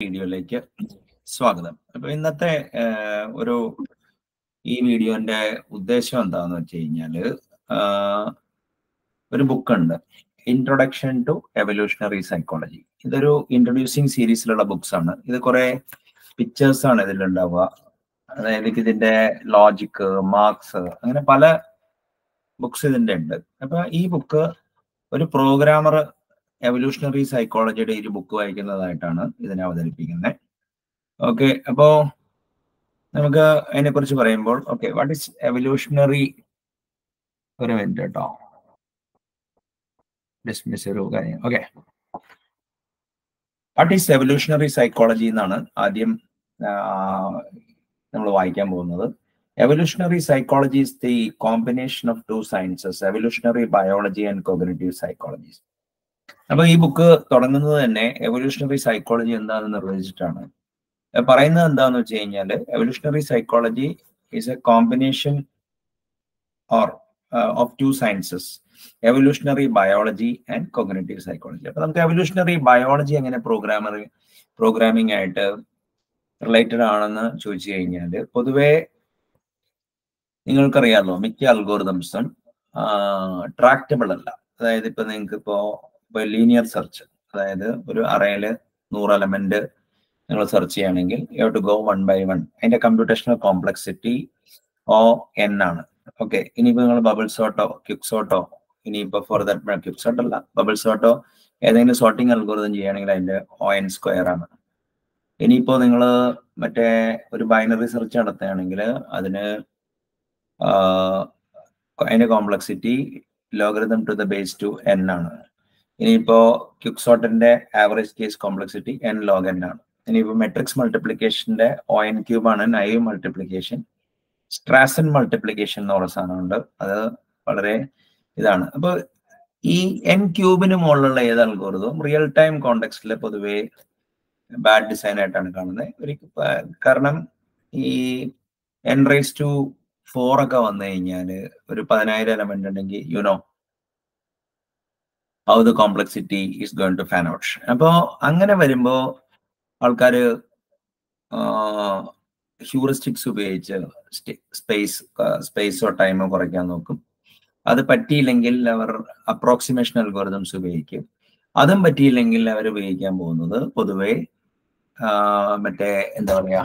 വീഡിയോയിലേക്ക് സ്വാഗതം അപ്പൊ ഇന്നത്തെ ഏഹ്, ഒരു ഈ വീഡിയോന്റെ ഉദ്ദേശം എന്താന്ന് വെച്ച് കഴിഞ്ഞാല് ആഹ്, ഒരു ബുക്കുണ്ട് ഇൻട്രൊഡക്ഷൻ ടു എവല്യൂഷണറി സൈക്കോളജി ഇതൊരു ഇൻട്രൊഡ്യൂസിങ് സീരീസിലുള്ള ബുക്സ് ആണ് ഇത് കുറെ പിക്ചേഴ്സ് ആണ് ഇതിലുണ്ടാവുക അതായത് ഇതിന്റെ ലോജിക്ക് മാർക്സ് അങ്ങനെ പല ബുക്സ് ഇതിന്റെ ഉണ്ട് അപ്പൊ ഈ ബുക്ക് ഒരു പ്രോഗ്രാമർ എവല്യൂഷണറി സൈക്കോളജിയുടെ ഒരു ബുക്ക് വായിക്കുന്നതായിട്ടാണ് ഇതിനെ അവതരിപ്പിക്കുന്നത് ഓക്കെ അപ്പോ നമുക്ക് അതിനെ കുറിച്ച് പറയുമ്പോൾ ഓക്കെ വാട്ട് ഈസ് എവല്യൂഷണറി ഒരു മിനിറ്റ് കേട്ടോ ഡിസ്മിസ് ഒരു കാര്യം okay what is evolutionary psychology എന്നാണ് ആദ്യം നമ്മൾ വായിക്കാൻ പോകുന്നത് evolutionary psychology is the combination of two sciences evolutionary biology and cognitive psychology അപ്പൊ ഈ ബുക്ക് തുടങ്ങുന്നത് തന്നെ എവല്യൂഷണറി സൈക്കോളജി എന്താണെന്ന് നിർവചിച്ചിട്ടാണ് അത് പറയുന്നത് എന്താന്ന് വെച്ച് കഴിഞ്ഞാൽ evolutionary psychology is a combination or of two sciences evolutionary biology and cognitive psychology അപ്പൊ നമുക്ക് എവല്യൂഷണറി ബയോളജി എങ്ങനെ പ്രോഗ്രാമർ പ്രോഗ്രാമിംഗ് ആയിട്ട് റിലേറ്റഡ് ആണെന്ന് ചോദിച്ചു കഴിഞ്ഞാൽ പൊതുവെ നിങ്ങൾക്കറിയാമല്ലോ മിക്ക അൽഗോറിതംസും ട്രാക്റ്റബിൾ അല്ല അതായത് ഇപ്പൊ നിങ്ങൾക്ക് ഇപ്പോ ഇപ്പൊ ലീനിയർ സെർച്ച് അതായത് ഒരു അറയില് നൂറ് എലമെന്റ് നിങ്ങൾ സെർച്ച് ചെയ്യുകയാണെങ്കിൽ you have to go one by one അതിന്റെ കമ്പ്യൂട്ടേഷണൽ കോംപ്ലക്സിറ്റി ഓ എൻ ആണ് ഓക്കെ ഇനിയിപ്പോ നിങ്ങൾ ബബിൾ സോട്ടോ ക്യുക്ക് സോട്ടോ ഇനിയിപ്പോ ഫോർ ദാറ്റ് ക്യുക്ക് സോട്ട് അല്ല ബബിൾ സോട്ടോ ഏതെങ്കിലും സോർട്ടിംഗ് അൽഗോറിതം ചെയ്യുകയാണെങ്കിൽ അതിന്റെ ഒ എൻ സ്ക്വയർ ആണ് ഇനിയിപ്പോ നിങ്ങൾ മറ്റേ ഒരു ബൈനറി സെർച്ച് നടത്തുകയാണെങ്കിൽ അതിന് അതിന്റെ complexity logarithm to the base two N ആണ് ഇനിയിപ്പോ ക്യുക്സോട്ടിന്റെ average case complexity N log N ആണ് ഇനിയിപ്പോ മെട്രിക്സ് മൾട്ടിപ്ലിക്കേഷന്റെ ഒ എൻ ക്യൂബ് ആണ് നൈവ് മൾട്ടിപ്ലിക്കേഷൻ സ്ട്രാസൻ മൾട്ടിപ്ലിക്കേഷൻ എന്ന് പറയുന്ന സാധനമുണ്ട് അത് വളരെ ഇതാണ് അപ്പൊ ഈ എൻ ക്യൂബിന് മുകളിലുള്ള ഏത് അൽഗോറിതവും റിയൽ ടൈം കോണ്ടെക്സ്റ്റിൽ പൊതുവെ ബാഡ് ഡിസൈൻ ആയിട്ടാണ് കാണുന്നത് ഒരു കാരണം ഈ എൻ റൈസ് ടു ഫോർ ഒക്കെ വന്നു കഴിഞ്ഞാൽ ഒരു പതിനായിരം എലമെന്റ് ഉണ്ടെങ്കിൽ you know how the complexity is going to fan out അപ്പോൾ അങ്ങനെ വരുമ്പോൾ ആൾക്കാർ ഹ്യൂറിസ്റ്റിക്സ് ഉപയോഗിച്ച് സ്പേസ് സ്പേസോ ടൈമോ കുറയ്ക്കാൻ നോക്കും അത് പറ്റിയില്ലെങ്കിൽ അവർ അപ്രോക്സിമേഷൻ അൽഗോറിതംസ് ഉപയോഗിക്കും അതും പറ്റിയില്ലെങ്കിൽ അവർ ഉപയോഗിക്കാൻ പോകുന്നത് പൊതുവെ മറ്റേ എന്താ പറയാ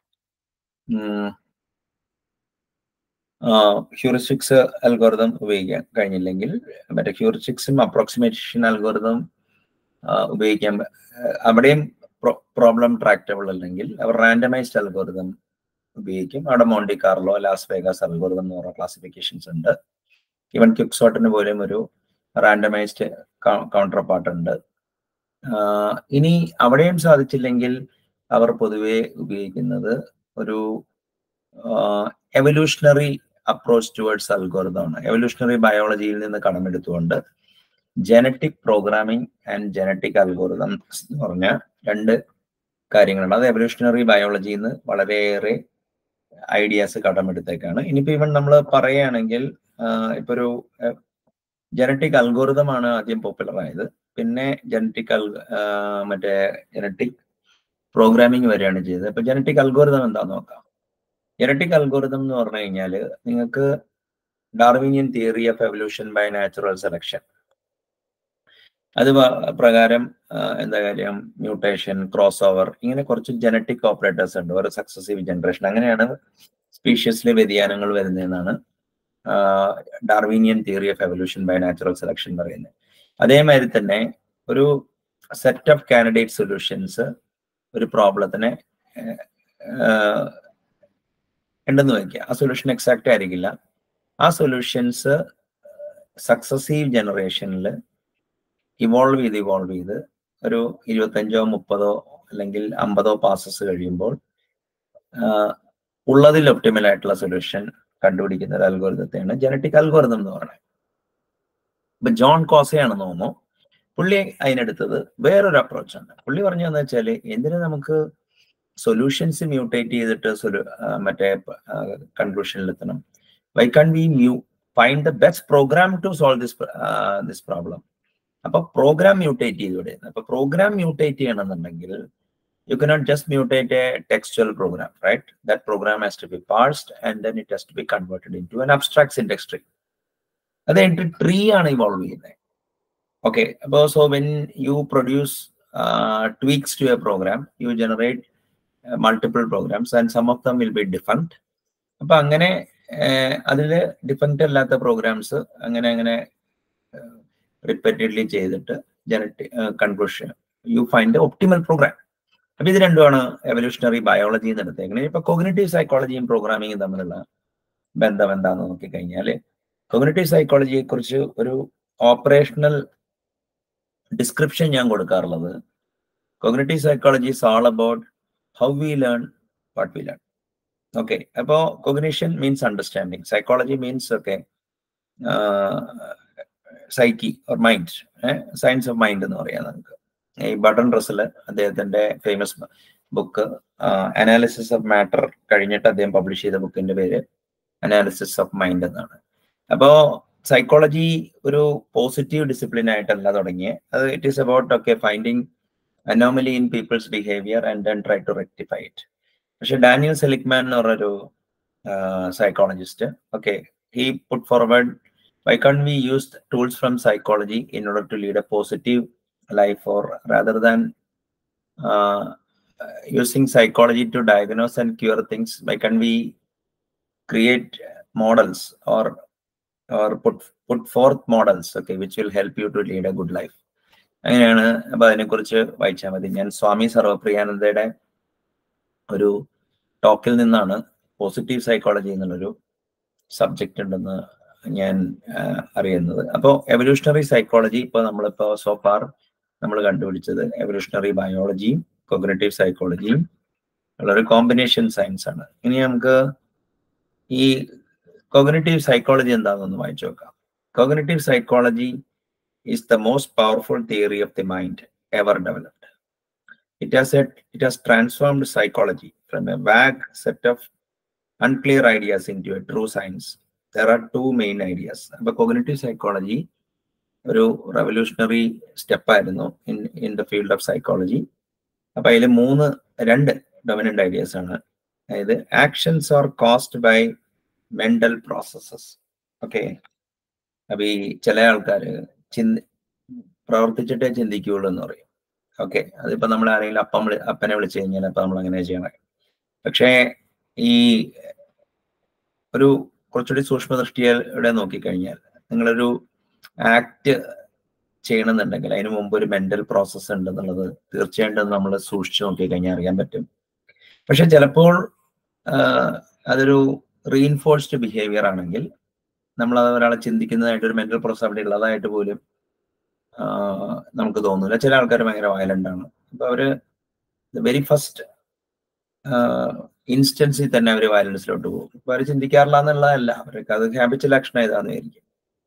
ഹ്യൂറിസ്റ്റിക്സ് അൽഗോറിതം ഉപയോഗിക്കാൻ കഴിഞ്ഞില്ലെങ്കിൽ മറ്റേ ഹ്യൂറിസ്റ്റിക്സും അപ്രോക്സിമേഷൻ അൽഗോറിതം ഉപയോഗിക്കാൻ അവിടെയും പ്രോബ്ലം ട്രാക്റ്റബിൾ അല്ലെങ്കിൽ അവർ റാൻഡമൈസ്ഡ് അൽഗോറിതം ഉപയോഗിക്കും അവിടെ Monte Carlo Las Vegas algorithm എന്ന് പറയുന്ന ക്ലാസിഫിക്കേഷൻസ് ഉണ്ട് ഈവൻ ക്യുക്സോട്ടിന് പോലും ഒരു റാൻഡമൈസ്ഡ് കൗണ്ടർ പാർട്ട് ഉണ്ട് ഇനി അവിടെയും സാധിച്ചില്ലെങ്കിൽ അവർ പൊതുവെ ഉപയോഗിക്കുന്നത് ഒരു എവല്യൂഷണറി അപ്രോച്ച് ടുവേർഡ്സ് അൽഗോറിതമാണ് എവല്യൂഷണറി ബയോളജിയിൽ നിന്ന് കടമെടുത്തുകൊണ്ട് genetic programming and genetic algorithms എന്ന് പറഞ്ഞ രണ്ട് കാര്യങ്ങളുണ്ട് അത് എവല്യൂഷണറി ബയോളജിയിൽ നിന്ന് വളരെയേറെ ഐഡിയാസ് കടമെടുത്തേക്കാണ് ഇനിയിപ്പോ ഇവൻ നമ്മൾ പറയുകയാണെങ്കിൽ ഇപ്പൊ ഒരു ജനറ്റിക് അൽഗോറിതം ആണ് ആദ്യം പോപ്പുലർ ആയത് പിന്നെ ജനറ്റിക് അൽ മറ്റേ ജനറ്റിക് പ്രോഗ്രാമിംഗ് വരികയാണ് ചെയ്തത് അപ്പൊ ജനറ്റിക് അൽഗോറിതം എന്താന്ന് നോക്കാം ജനറ്റിക് അൽഗോറിതം എന്ന് പറഞ്ഞു കഴിഞ്ഞാൽ നിങ്ങൾക്ക് Darwinian theory of evolution by natural selection അത് പ്രകാരം എന്താ കാര്യം മ്യൂട്ടേഷൻ ക്രോസ് ഓവർ ഇങ്ങനെ കുറച്ച് ജനറ്റിക് ഓപ്പറേറ്റേഴ്സ് ഉണ്ട് ഓരോ സക്സസീവ് ജനറേഷൻ അങ്ങനെയാണ് സ്പീഷ്യസിലെ വ്യതിയാനങ്ങൾ വരുന്നതെന്നാണ് Darwinian theory of evolution by natural selection പറയുന്നത് അതേമാതിരി തന്നെ ഒരു സെറ്റ് ഓഫ് കാൻഡിഡേറ്റ് സൊല്യൂഷൻസ് ഒരു പ്രോബ്ലത്തിനെ ഉണ്ടെന്ന് വയ്ക്കുക ആ സൊല്യൂഷൻ എക്സാക്റ്റ് ആയിരിക്കില്ല ആ സൊല്യൂഷൻസ് സക്സസീവ് ജനറേഷനിൽ ഇവോൾവ് ചെയ്ത് ഇവോൾവ് ചെയ്ത് ഒരു ഇരുപത്തഞ്ചോ മുപ്പതോ അല്ലെങ്കിൽ അമ്പതോ പാസസ് കഴിയുമ്പോൾ ഉള്ളതിൽ ഒപ്റ്റിമൽ ആയിട്ടുള്ള സൊല്യൂഷൻ കണ്ടുപിടിക്കുന്ന ഒരു അൽഗോരിതത്തെയാണ് ജനറ്റിക് അൽഗോരിതം എന്ന് പറയുന്നത് ഇപ്പൊ ജോൺ കോസയാണെന്ന് തോന്നുന്നു പുള്ളി അതിനെടുത്തത് വേറൊരു അപ്രോച്ചാണ് പുള്ളി പറഞ്ഞതെന്ന് വെച്ചാൽ എന്തിനു നമുക്ക് സൊല്യൂഷൻസ് മ്യൂട്ടേറ്റ് ചെയ്തിട്ട് സൊല്യൂ മറ്റേ കൺക്ലൂഷനിൽ എത്തണം why can we mu find the best program to solve this this problem അപ്പൊ പ്രോഗ്രാം മ്യൂട്ടേറ്റ് ചെയ്തുകൂടെ അപ്പൊ പ്രോഗ്രാം മ്യൂട്ടേറ്റ് ചെയ്യണമെന്നുണ്ടെങ്കിൽ you cannot just mutate a textual program, right? That program has to be parsed and then it has to be converted into an abstract syntax tree. അത് കഴിഞ്ഞിട്ട് tree ആണ് evolve ചെയ്യുന്നത് okay അപ്പോൾ so when you produce tweaks to a program you generate multiple programs and some of them will be defunct അപ്പൊ അങ്ങനെ അതിൽ ഡിഫങ്ക്ട് അല്ലാത്ത programmes അങ്ങനെ അങ്ങനെ റിപ്പീറ്റഡ്ലി ചെയ്തിട്ട് genetic conclusion you find optimal program അപ്പൊ ഇത് രണ്ടുമാണ് എവല്യൂഷണറി ബയോളജി എന്ന് എടുത്തേക്കുന്നത് ഇപ്പൊ കോഗ്നേറ്റീവ് സൈക്കോളജിയും പ്രോഗ്രാമിങ്ങും തമ്മിലുള്ള ബന്ധം എന്താന്ന് നോക്കിക്കഴിഞ്ഞാൽ കോഗ്നേറ്റീവ് സൈക്കോളജിയെ കുറിച്ച് ഒരു ഓപ്പറേഷണൽ ഡിസ്ക്രിപ്ഷൻ ഞാൻ കൊടുക്കാറുള്ളത് cognitive psychology is all about how we learn what we learn okay അപ്പോ cognition means understanding psychology means ഒക്കെ psyche or mind science of mind എന്ന് പറയാം നമുക്ക് ഈ ബട്ടൺ റസല് അദ്ദേഹത്തിന്റെ famous book analysis of matter കഴിഞ്ഞിട്ട് അദ്ദേഹം പബ്ലിഷ് ചെയ്ത ബുക്കിന്റെ പേര് അനാലിസിസ് ഓഫ് മൈൻഡ് എന്നാണ് അപ്പോ സൈക്കോളജി ഒരു പോസിറ്റീവ് ഡിസിപ്ലിൻ ആയിട്ടല്ല തുടങ്ങിയത് അത് ഇറ്റ് ഈസ് അബൌട്ട് ഒക്കെ finding anomaly in people's behaviour and then try to rectify it പക്ഷെ ഡാനിയൽ സെലിക്മാൻ എന്ന് പറഞ്ഞൊരു psychologist okay he put forward why can't we use tools from psychology in order to lead a positive life or rather than uh, using psychology to diagnose and cure things why can't we create models or or put put forth models okay which will help you to lead a good life അങ്ങനെയാണ് അപ്പൊ അതിനെക്കുറിച്ച് വായിച്ചാൽ മതി ഞാൻ സ്വാമി സർവപ്രിയാനന്ദയുടെ ഒരു ടോക്കിൽ നിന്നാണ് positive psychology എന്നുള്ളൊരു subject ഉണ്ടെന്ന് ഞാൻ അറിയുന്നത് അപ്പോൾ എവല്യൂഷണറി സൈക്കോളജി ഇപ്പോൾ നമ്മളിപ്പോൾ സോഫാർ നമ്മൾ കണ്ടുപിടിച്ചത് എവല്യൂഷണറി ബയോളജിയും കോഗ്നേറ്റീവ് സൈക്കോളജിയും ഉള്ളൊരു കോമ്പിനേഷൻ സയൻസ് ആണ് ഇനി നമുക്ക് ഈ കോഗ്നേറ്റീവ് സൈക്കോളജി എന്താണെന്നൊന്ന് വായിച്ചു നോക്കാം cognitive psychology is the most powerful theory of the mind ever developed it has it has transformed psychology from a vague set of unclear ideas into a true science there are two main ideas അപ്പൊ cognitive psychology ഒരു revolutionary step ആയിരുന്നു in in the field of psychology അപ്പൊ അതിൽ മൂന്ന് രണ്ട് dominant ideas ആണ് അതായത് actions are caused by mental processes okay അപ്പൊ ഈ ചില ആൾക്കാർ ചിന്തി പ്രവർത്തിച്ചിട്ടേ ചിന്തിക്കുകയുള്ളൂ എന്ന് പറയും ഓക്കെ അതിപ്പോ നമ്മൾ ആരെങ്കിലും അപ്പം വിളി അപ്പനെ വിളിച്ചു കഴിഞ്ഞാൽ അപ്പൊ നമ്മൾ അങ്ങനെ ചെയ്യണം പക്ഷേ ഈ ഒരു കുറച്ചുകൂടി സൂക്ഷ്മദൃഷ്ടിയുടെ നോക്കിക്കഴിഞ്ഞാൽ നിങ്ങളൊരു ആക്ട് ചെയ്യണമെന്നുണ്ടെങ്കിൽ അതിന് മുമ്പ് ഒരു മെന്റൽ പ്രോസസ്സ് ഉണ്ടെന്നുള്ളത് തീർച്ചയായിട്ടും നമ്മൾ സൂക്ഷിച്ചു നോക്കിക്കഴിഞ്ഞാൽ അറിയാൻ പറ്റും പക്ഷെ ചിലപ്പോൾ അതൊരു റീഇൻഫോഴ്സ്ഡ് ബിഹേവിയർ ആണെങ്കിൽ നമ്മൾ അത് ഒരാളെ ചിന്തിക്കുന്നതായിട്ട് ഒരു മെന്റൽ പ്രോസസ് അവിടെ ഉള്ളതായിട്ട് പോലും നമുക്ക് തോന്നില്ല ചില ആൾക്കാർ ഭയങ്കര വയലന്റ് ആണ് അപ്പൊ അവര് വെരി ഫസ്റ്റ് ഇൻസ്റ്റൻസിൽ തന്നെ അവർ വയലൻസിലോട്ട് പോകും അപ്പൊ അവർ ചിന്തിക്കാറില്ല എന്നുള്ളതല്ല അവർക്ക് അത് ഹാബിറ്റൽ ആക്ഷൻ ഏതാന്ന് വിചാരിക്കും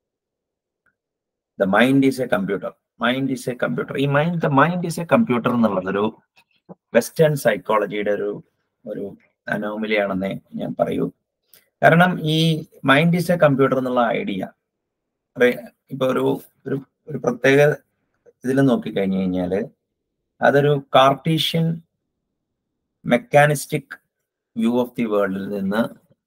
the mind is a computer mind is a computer ഈ mind the mind is a computer എന്നുള്ളത് ഒരു വെസ്റ്റേൺ സൈക്കോളജിയുടെ ഒരു ഒരു അനോമലിയാണെന്നേ ഞാൻ പറയൂ കാരണം ഈ മൈൻഡ് ഈസ് എ കമ്പ്യൂട്ടർ എന്നുള്ള ഐഡിയ ഇപ്പൊ ഒരു ഒരു ഒരു പ്രത്യേക ഇതിൽ നോക്കിക്കഴിഞ്ഞു കഴിഞ്ഞാല് അതൊരു Cartesian mechanistic view of the വേൾഡിൽ നിന്ന്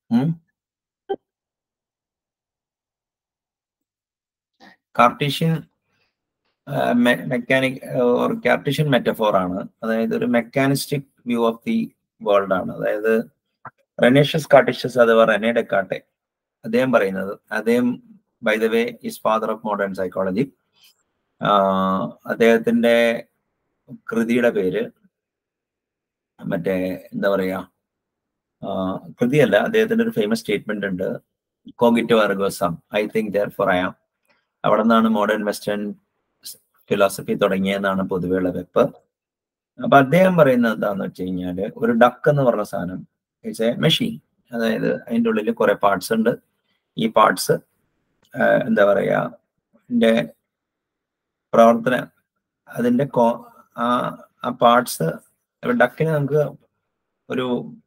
കാർട്ടീഷ്യൻ മെക്കാനിക് ഒരു കാർട്ടീഷ്യൻ മെറ്റഫോർ ആണ് അതായത് ഒരു mechanistic view of the world ആണ് അതായത് റെനേഷ്യസ് കാർട്ടീഷ്യസ് അഥവാ റെനെ ഡെക്കാട്ടെ അദ്ദേഹം പറയുന്നത് അദ്ദേഹം by the way is father of modern psychology അദ്ദേഹത്തിന്റെ കൃതിയുടെ പേര് മറ്റേ എന്താ പറയാ കൃതിയല്ല അദ്ദേഹത്തിന്റെ ഒരു ഫേമസ് സ്റ്റേറ്റ്മെന്റ് ഉണ്ട് കോഗിറ്റോ അർഗോസം I think therefore I am അവിടെ നിന്നാണ് മോഡേൺ വെസ്റ്റേൺ ഫിലോസഫി തുടങ്ങിയെന്നാണ് പൊതുവെയുള്ള വെപ്പ് അപ്പൊ അദ്ദേഹം പറയുന്നത് എന്താന്ന് വെച്ച് കഴിഞ്ഞാല് ഒരു ഡക്ക് എന്ന് പറഞ്ഞ സാധനം ഇറ്റ്സ് എ മെഷീൻ അതായത് അതിൻ്റെ ഉള്ളിൽ കുറെ പാർട്സ് ഉണ്ട് ഈ പാർട്സ് എന്താ പറയാ അതിന്റെ പ്രവർത്തന അതിന്റെ ആ പാർട്സ് ഡക്കിന് നമുക്ക് ഒരു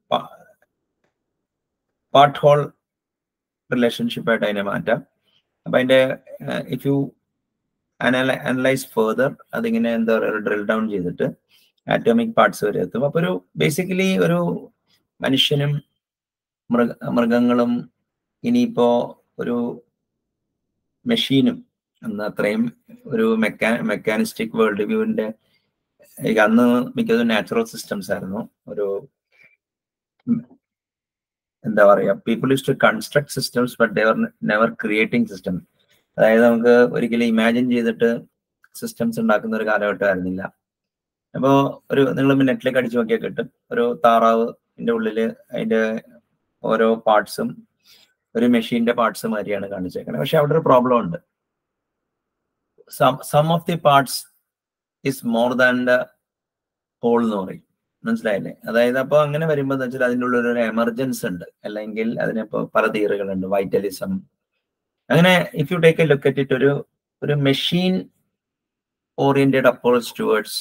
പാർട്ട് ഹോൾ റിലേഷൻഷിപ്പ് ആയിട്ട് അതിനെ മാറ്റാം അപ്പൊ അതിന്റെ ഇഫ് യു അനലൈസ് ഫെർദർ അതിങ്ങനെ എന്താ പറയുക ഡ്രിൽ ഡൗൺ ചെയ്തിട്ട് ആറ്റോമിക് പാർട്സ് വരെ എത്തും അപ്പൊ ഒരു ബേസിക്കലി ഒരു മനുഷ്യനും മൃഗ മൃഗങ്ങളും ഇനിയിപ്പോ ഒരു മെഷീനും അന്ന് അത്രയും ഒരു മെക്കാ മെക്കാനിസ്റ്റിക് വേൾഡ് വ്യൂവിന്റെ അന്ന് മിക്കതും നാച്ചുറൽ സിസ്റ്റംസ് ആയിരുന്നു ഒരു എന്താ പറയാ people use to construct systems but they were never creating system അതായത് നമുക്ക് ഒരിക്കലും ഇമാജിൻ ചെയ്തിട്ട് സിസ്റ്റംസ് ഉണ്ടാക്കുന്ന ഒരു കാലഘട്ടമായിരുന്നില്ല അപ്പോ ഒരു നിങ്ങൾ നെറ്റിലേക്ക് അടിച്ചു നോക്കിയാൽ കിട്ടും ഒരു താറാവിന്റെ ഉള്ളില് അതിന്റെ ഓരോ പാർട്സും ഒരു മെഷീന്റെ പാർട്സ് മാതിരിയാണ് കാണിച്ചേക്കുന്നത് പക്ഷെ അവിടെ ഒരു പ്രോബ്ലം ഉണ്ട് sum of the parts is more than the whole എന്ന് പറയും മനസ്സിലായില്ലേ അതായത് അപ്പൊ അങ്ങനെ വരുമ്പോൾ എന്ന് വെച്ചാൽ അതിൻ്റെ ഉള്ളിൽ ഒരു എമർജൻസ് ഉണ്ട് അല്ലെങ്കിൽ അതിനിപ്പോ പല തിയറികളുണ്ട് വൈറ്റലിസം അങ്ങനെ if you take a look at it ഒരു ഒരു machine oriented approach towards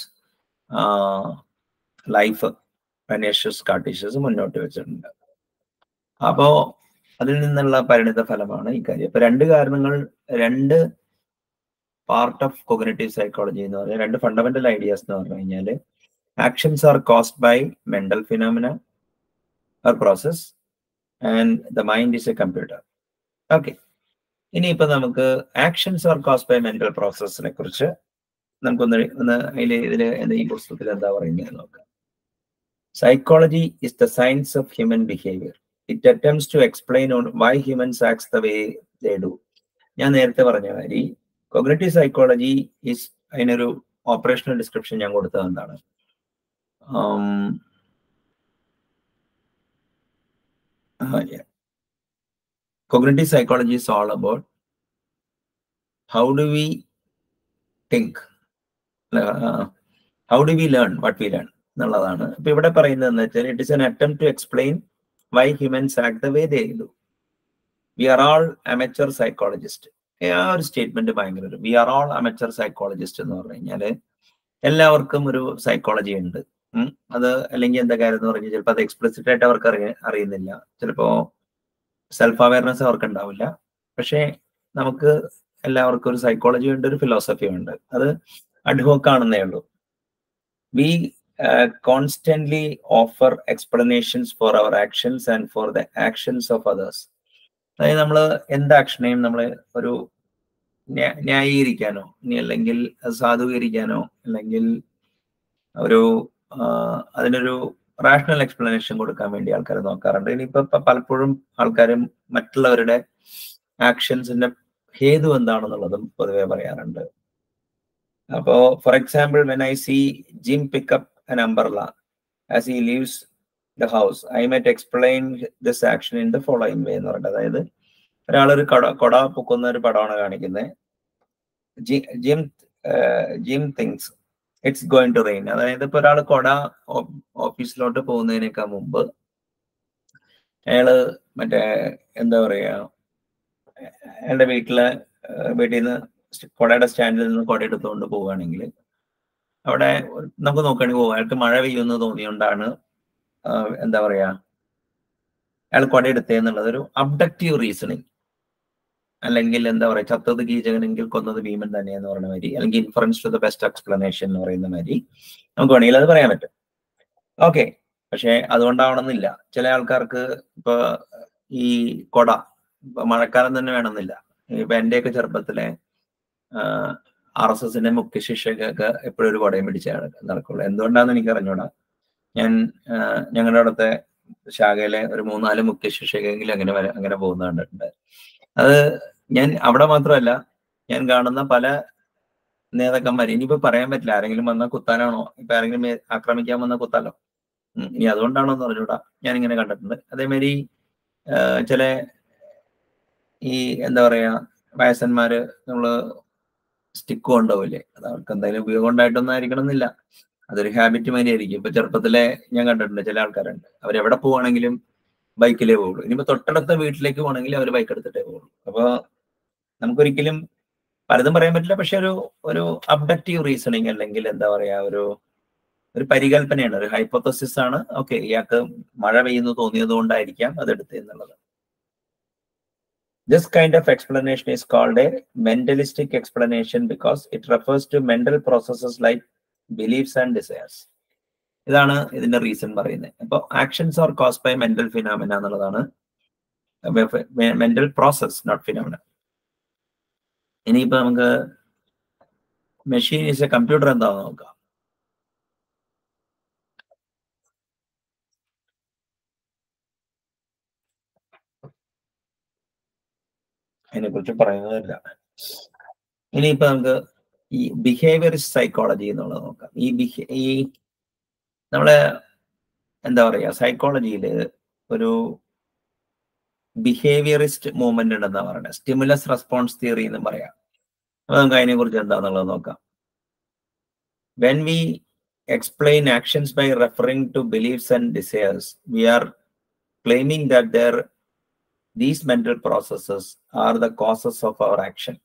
life Renatus Cartesius മുന്നോട്ട് വെച്ചിട്ടുണ്ട് അപ്പോ അതിൽ നിന്നുള്ള പരിണിത ഫലമാണ് ഈ കാര്യം അപ്പൊ രണ്ട് കാരണങ്ങൾ രണ്ട് പാർട്ട് ഓഫ് കൊഗ്നറ്റീവ് സൈക്കോളജി എന്ന് പറഞ്ഞാൽ രണ്ട് ഫണ്ടമെന്റൽ ഐഡിയാസ് എന്ന് പറഞ്ഞു കഴിഞ്ഞാല് actions are caused by mental phenomena or process and the mind is a computer okay ഇനിയിപ്പോ നമുക്ക് actions are cause by mental പ്രോസസ്സിനെ കുറിച്ച് നമുക്കൊന്ന് ഒന്ന് അതിൽ ഇതില് എന്താ ഈ പുസ്തകത്തിൽ എന്താ പറയുന്നത് നോക്കാം psychology is the science of human behaviour it attempts to explain on why humans acts the way they do ഞാൻ നേരത്തെ പറഞ്ഞ മാതിരി കോഗ്നറ്റീവ് സൈക്കോളജി ഈസ് അതിനൊരു ഓപ്പറേഷണൽ ഡിസ്ക്രിപ്ഷൻ ഞാൻ കൊടുത്തത് എന്താണ് cognitive psychology is all about how do we think uh, how do we learn what we learn എന്നുള്ളതാണ് ഇപ്പൊ ഇവിടെ പറയുന്നത് എന്ന് വെച്ചാൽ it is an attempt to explain why humans act the way they do we are all amateur psychologist ആ ഒരു statement ഭയങ്കര ഒരു we are all amateur psychologist എന്ന് പറഞ്ഞു കഴിഞ്ഞാല് എല്ലാവർക്കും ഒരു സൈക്കോളജി ഉണ്ട് അത് അല്ലെങ്കിൽ എന്താ കാര്യം എന്ന് പറഞ്ഞാൽ ചിലപ്പോൾ അത് എക്സ്പ്ലിസിറ്റ് ആയിട്ട് അവർക്ക് അറിയ അറിയുന്നില്ല ചിലപ്പോ സെൽഫ് അവയർനെസ് അവർക്ക് ഉണ്ടാവില്ല പക്ഷേ നമുക്ക് എല്ലാവർക്കും ഒരു സൈക്കോളജി ഉണ്ട് ഒരു ഫിലോസഫി ഉണ്ട് അത് അഡ്ഹോക്ക് ആണെന്നേ ഉള്ളൂ we constantly offer explanations for our actions and for the actions of others അതായത് നമ്മൾ എന്ത് ആക്ഷനെയും നമ്മൾ ഒരു ന്യായീകരിക്കാനോ ഇനി അല്ലെങ്കിൽ സാധൂകരിക്കാനോ അല്ലെങ്കിൽ ഒരു അതിനൊരു റാഷണൽ എക്സ്പ്ലനേഷൻ കൊടുക്കാൻ വേണ്ടി ആൾക്കാർ നോക്കാറുണ്ട് ഇനിയിപ്പോ പലപ്പോഴും ആൾക്കാരും മറ്റുള്ളവരുടെ ആക്ഷൻസിന്റെ ഹേതു എന്താണെന്നുള്ളതും പൊതുവെ പറയാറുണ്ട് അപ്പോ for example when I see Jim pick up an umbrella as he leaves the house i might explain this action in the following way എന്ന് പറഞ്ഞിട്ട് അതായത് ഒരാളൊരു കൊട കൊട പൊക്കുന്ന ഒരു പടമാണ് കാണിക്കുന്നത് Jim Jim thinks it's going to rain അതായത് ഇപ്പൊ ഒരാൾ കൊട ഓഫീസിലോട്ട് പോകുന്നതിനേക്കാൾ മുമ്പ് അയാള് മറ്റേ എന്താ പറയാ അയാളുടെ വീട്ടില് വീട്ടിൽ നിന്ന് കൊടയുടെ സ്റ്റാൻഡിൽ നിന്ന് കൊട എടുത്തുകൊണ്ട് പോവുകയാണെങ്കിൽ അവിടെ നമുക്ക് നോക്കുകയാണെങ്കിൽ പോകും അയാൾക്ക് മഴ പെയ്യുമെന്ന് തോന്നിയോണ്ടാണ് എന്താ പറയാ അയാൾ കൊട എടുത്തതെന്നുള്ളത് ഒരു അബ്ഡക്റ്റീവ് റീസണിങ് അല്ലെങ്കിൽ എന്താ പറയാ ചത്തത് കീചകനെങ്കിൽ കൊന്നത് ഭീമൻ തന്നെയെന്ന് പറയുന്ന മാതിരി അല്ലെങ്കിൽ inference to the best explanation എന്ന് പറയുന്ന മാതിരി നമുക്ക് വേണമെങ്കിൽ അത് പറയാൻ പറ്റും ഓക്കെ പക്ഷെ അതുകൊണ്ടാവണമെന്നില്ല ചില ആൾക്കാർക്ക് ഇപ്പൊ ഈ കൊട ഇപ്പൊ മഴക്കാലം തന്നെ വേണമെന്നില്ല ഇപ്പൊ എന്റെയൊക്കെ ചെറുപ്പത്തിലെ ആർ എസ് എസിന്റെ മുഖ്യ ശിക്ഷകൊക്കെ എപ്പോഴും ഒരു കൊടയും പിടിച്ച് നടക്കുള്ളൂ എന്തുകൊണ്ടാന്ന് എനിക്ക് അറിഞ്ഞൂടാ ഞാൻ ഞങ്ങളുടെ അവിടുത്തെ ശാഖയിലെ ഒരു മൂന്നാല് മുഖ്യ ശിക്ഷകെങ്കിലും അങ്ങനെ അങ്ങനെ പോകുന്ന കണ്ടിട്ടുണ്ട് അത് ഞാൻ അവിടെ മാത്രമല്ല ഞാൻ കാണുന്ന പല നേതാക്കന്മാർ ഇനിയിപ്പോ പറയാൻ പറ്റില്ല ആരെങ്കിലും വന്നാൽ കുത്താനാണോ ഇപ്പൊ ആരെങ്കിലും ആക്രമിക്കാൻ വന്നാൽ കുത്താലോ ഇനി അതുകൊണ്ടാണോ എന്ന് പറഞ്ഞൂടാ ഞാൻ ഇങ്ങനെ കണ്ടിട്ടുണ്ട് അതേമാതിരി ചില ഈ എന്താ പറയാ വയസ്സന്മാര് നമ്മള് സ്റ്റിക്ക് കൊണ്ടുപോകില്ലേ അത് അവർക്ക് എന്തായാലും ഉപയോഗം ഉണ്ടായിട്ടൊന്നും ആയിരിക്കണം എന്നില്ല അതൊരു ഹാബിറ്റ് മാതിരി ആയിരിക്കും ഇപ്പൊ ചെറുപ്പത്തിലെ ഞാൻ കണ്ടിട്ടുണ്ട് ചില ആൾക്കാരുണ്ട് അവരെവിടെ പോവാണെങ്കിലും ബൈക്കിലേ പോകുള്ളൂ ഇനിയിപ്പോ തൊട്ടടുത്ത വീട്ടിലേക്ക് പോകണമെങ്കിൽ അവർ ബൈക്ക് എടുത്തിട്ടേ പോകുള്ളൂ അപ്പൊ നമുക്കൊരിക്കലും പലതും പറയാൻ പറ്റില്ല പക്ഷെ ഒരു ഒരു അബ്ഡക്റ്റീവ് റീസണിങ് അല്ലെങ്കിൽ എന്താ പറയാ ഒരു ഒരു പരികല്പനയാണ് ഒരു ഹൈപ്പോത്തസിസ് ആണ് ഓക്കെ ഇയാൾക്ക് മഴ പെയ്യുന്നു തോന്നിയത് കൊണ്ടായിരിക്കാം അത് എടുത്തത് എന്നുള്ളത് This kind of explanation is called a mentalistic explanation because it refers to mental processes like beliefs and desires. ഇതാണ് ഇതിന്റെ റീസൺ പറയുന്നത് അപ്പോൾ actions are cause by mental phenomena എന്നുള്ളതാണ് മെന്റൽ പ്രോസസ് നോട്ട് ഫിനാമിന ഇനിയിപ്പോ നമുക്ക് മെഷീൻ ഈസ് എ കമ്പ്യൂട്ടർ എന്താണെന്ന് നോക്കാം അതിനെ കുറിച്ച് പറയുന്നതല്ല ഇനിയിപ്പോ നമുക്ക് ഈ ബിഹേവിയറിസ്റ്റ് സൈക്കോളജി എന്നുള്ളത് നോക്കാം ഈ ബിഹേ ഈ നമ്മളെ എന്താ പറയാ സൈക്കോളജിയിൽ ഒരു ബിഹേവിയറിസ്റ്റ് മൂവ്മെന്റ് ഉണ്ടെന്നാ പറയുന്നത് സ്റ്റിമുലസ് റെസ്പോൺസ് തിയറി എന്ന് പറയാം അപ്പൊ നമുക്ക് അതിനെ കുറിച്ച് എന്താന്നുള്ളത് നോക്കാം when we explain actions by referring to beliefs and desires, we are claiming that there, these mental processes are the causes of our action.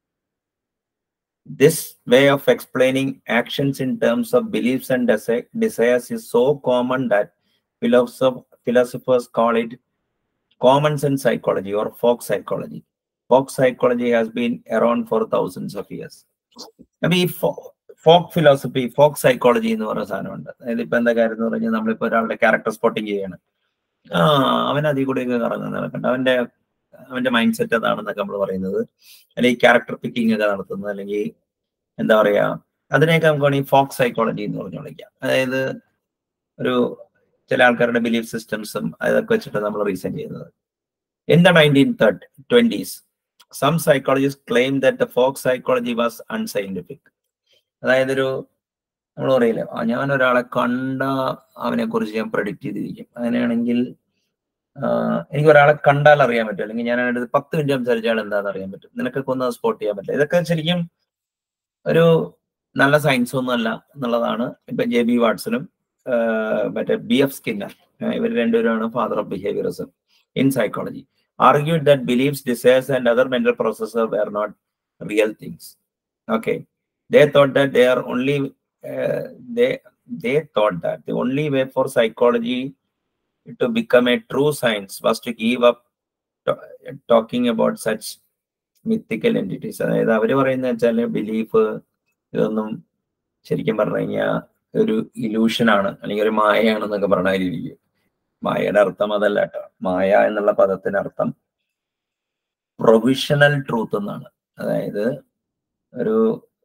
This way of explaining actions in terms of beliefs and desi- desires is so common that philosoph- philosophers call it common sense psychology or folk psychology. Folk psychology has been around for thousands of years. I mean, fo- folk philosophy folk psychology എന്ന് പറയുന്ന സാധനമുണ്ട് അതായത് ഇപ്പൊ എന്താ കാര്യം എന്ന് പറഞ്ഞാൽ നമ്മളിപ്പോ ഒരാളുടെ ക്യാരക്ടർ സ്പോട്ടിങ് ചെയ്യാണ് ആ അവൻ അതിൽ കൂടെയൊക്കെ കറങ്ങുന്ന നടക്കണ്ട അവന്റെ അവന്റെ മൈൻഡ് സെറ്റ് അതാണെന്നൊക്കെ നമ്മൾ പറയുന്നത് അല്ലെങ്കിൽ ക്യാരക്ടർ പിക്കിംഗ് ഒക്കെ നടത്തുന്നത് അല്ലെങ്കിൽ എന്താ പറയാ അതിനെയൊക്കെ നമുക്ക് വേണമെങ്കിൽ ഫോക്ക് സൈക്കോളജി എന്ന് പറഞ്ഞു വിളിക്കാം അതായത് ഒരു ചില ആൾക്കാരുടെ ബിലീഫ് സിസ്റ്റംസും അതൊക്കെ വെച്ചിട്ട് നമ്മൾ റീസൺ ചെയ്യുന്നത് in the nineteen third twenties some psychologist claim that the folk psychology was unscientific അതായത് ഒരു നമ്മൾ പറയില്ല ആ, ഞാൻ ഒരാളെ കണ്ട അവനെ കുറിച്ച് ഞാൻ പ്രഡിക്റ്റ് ചെയ്തിരിക്കും അങ്ങനെയാണെങ്കിൽ ആഹ്, എനിക്ക് ഒരാളെ കണ്ടാൽ അറിയാൻ പറ്റും അല്ലെങ്കിൽ ഞാൻ അയാളുടെ അടുത്ത് പത്ത് മിനിറ്റ് സംസാരിച്ചാൽ എന്താണെന്ന് അറിയാൻ പറ്റും നിനക്കൊക്കെ ഒന്ന് സ്പോട്ട് ചെയ്യാൻ പറ്റില്ല ഇതൊക്കെ ശരിക്കും ഒരു നല്ല സയൻസ് ഒന്നും അല്ല എന്നുള്ളതാണ് ഇപ്പൊ ജെ ബി വാട്സണും ആഹ്, മറ്റേ ബി എഫ് സ്കിന്നർ ഇവർ രണ്ടുപേരുമാണ് father of behaviourism in psychology argued that beliefs, desires, and other mental processes were not real things. Okay, they thought that they are only uh, they they thought that the only way for psychology to become a true science was to give up to- talking about such mythical entities. അതായത് അവർ പറയുന്നത് വെച്ചാൽ belief ഇതൊന്നും ശരിക്കും പറഞ്ഞു കഴിഞ്ഞാൽ ഒരു illusion ആണ് അല്ലെങ്കിൽ ഒരു മായയാണെന്നൊക്കെ പറഞ്ഞായിരിക്കും മായയുടെ അർത്ഥം അതല്ല കേട്ടോ മായ എന്നുള്ള പദത്തിന് അർത്ഥം പ്രൊവിഷണൽ ട്രൂത്ത് എന്നാണ് അതായത് ഒരു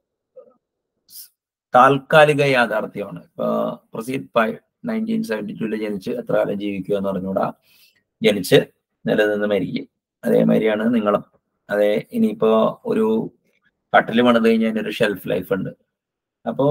താൽക്കാലിക യാഥാർത്ഥ്യമാണ് ഇപ്പൊ പ്രസീദ് പായ് നയൻറ്റീൻ സെവൻറ്റി ടൂല് ജനിച്ച് എത്ര കാലം ജീവിക്കുക എന്ന് പറഞ്ഞുകൂടാ ജനിച്ച് നിലനിന്ന് മരിക്കും അതേമാതിരിയാണ് നിങ്ങളും അതെ ഇനിയിപ്പോ ഒരു കട്ടില് പണിത് കഴിഞ്ഞാൽ ഒരു ഷെൽഫ് ലൈഫ് ഉണ്ട് അപ്പോ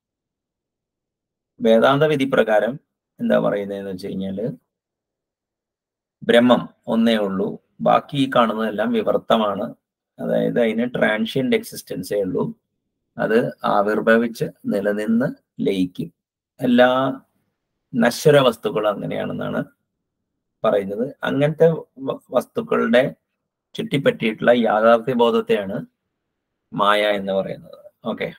വേദാന്ത വിധി പ്രകാരം എന്താ പറയുന്നതെന്ന് വെച്ച് കഴിഞ്ഞാല് ബ്രഹ്മം ഒന്നേ ഉള്ളൂ ബാക്കി ഈ കാണുന്നതെല്ലാം വിവർത്തമാണ് അതായത് അതിന് ട്രാൻഷ്യന്റ് എക്സിസ്റ്റൻസേ ഉള്ളൂ അത് ആവിർഭവിച്ച് നിലനിന്ന് ലയിക്കും എല്ലാ നശ്വര വസ്തുക്കളും അങ്ങനെയാണെന്നാണ് പറയുന്നത് അങ്ങനത്തെ വ- വസ്തുക്കളുടെ ചുറ്റിപ്പറ്റിയിട്ടുള്ള യാഥാർത്ഥ്യ ബോധത്തെയാണ് മായ എന്ന് പറയുന്നത് okay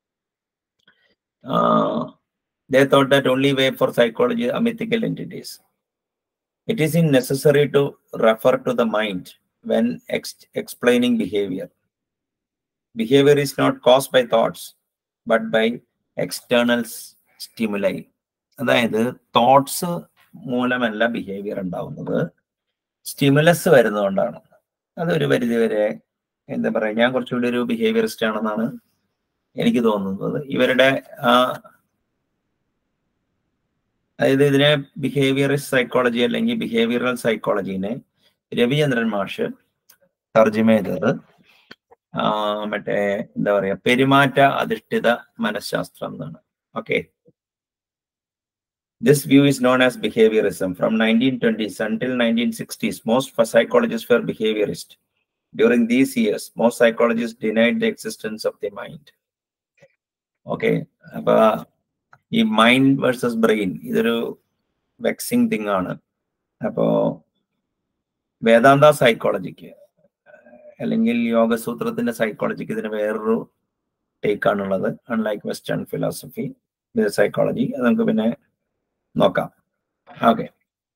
they thought that only way for psychology are mythical entities. It is necessary to refer to the mind when ex- explaining behavior. Behavior is not caused by thoughts, but by external s- stimuli. അതായത് thoughts മൂലമല്ല behaviour ഉണ്ടാവുന്നത് stimulus വരുന്നതുകൊണ്ടാണ് അതൊരു പരിധിവരെ എന്താ പറയാ ഞാൻ കുറച്ചുകൂടി ഒരു ബിഹേവിയറിസ്റ്റ് ആണെന്നാണ് എനിക്ക് തോന്നുന്നത് ഇവരുടെ ആ അതായത് ഇതിനെ ബിഹേവിയറിസ്റ്റ് സൈക്കോളജി അല്ലെങ്കിൽ ബിഹേവിയറൽ സൈക്കോളജീനെ രവിചന്ദ്രൻ മാഷ് തർജ്ജിമ ചെയ്തത് ആ, മറ്റേ എന്താ പറയാ പെരുമാറ്റ അധിഷ്ഠിത മനഃശാസ്ത്രം എന്നാണ് okay this view is known as behaviorism from 1920s until 1960s most psychologists were behaviorist during these years most psychologists denied the existence of the mind okay അപ്പൊ ഈ മൈൻഡ് വേഴ്സസ് ബ്രെയിൻ ഇതൊരു വെക്സിങ് തിങ് ആണ് അപ്പോ വേദാന്ത psychologic അല്ലെങ്കിൽ യോഗസൂത്രത്തിന്റെ psychologic ഇതിന് വേറൊരു take ആണുള്ളത് unlike western philosophy psychology അത് നമുക്ക് പിന്നെ നോക്കാം okay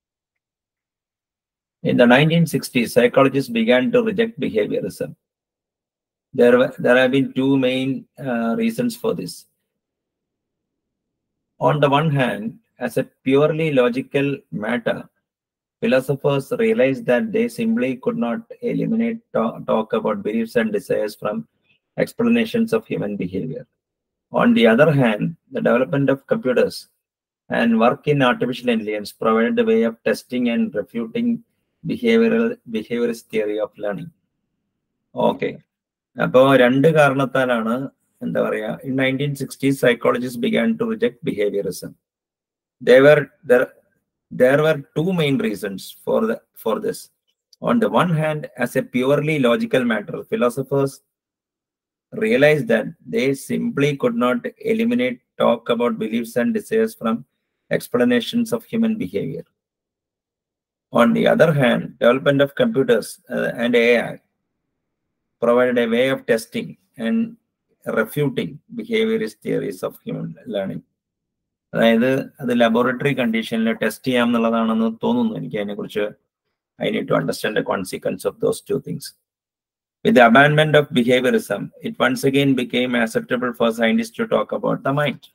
In the 1960s, psychologists began to reject behaviorism. There, were, there have been two main uh, reasons for this. On the one hand, as a purely logical matter, philosophers realized that they simply could not eliminate talk, talk about beliefs and desires from explanations of human behavior. On the other hand, the development of computers and work in artificial intelligence provided a way of testing and refuting behavioral behaviorist theory of learning. Okay അപ്പോ രണ്ട് കാരണത്താലാണ് എന്താ പറയാ in nineteen sixties psychologist began to reject behaviourism they were there were two main reasons for the for this on the one hand as a purely logical matter philosophers realized that they simply could not eliminate talk about beliefs and desires from explanations of human behavior on the other hand development of computers uh, and ai provided a way of testing and refuting behaviorist theories of human learning അതായത് അത് laboratory കണ്ടീഷനിൽ test ചെയ്യാം എന്നുള്ളതാണെന്ന് തോന്നുന്നു എനിക്ക് അതിനെക്കുറിച്ച് I need to understand the consequence of those two things with the അബാൻമെന്റ് of behaviourism it once again became acceptable for scientist to talk about the mind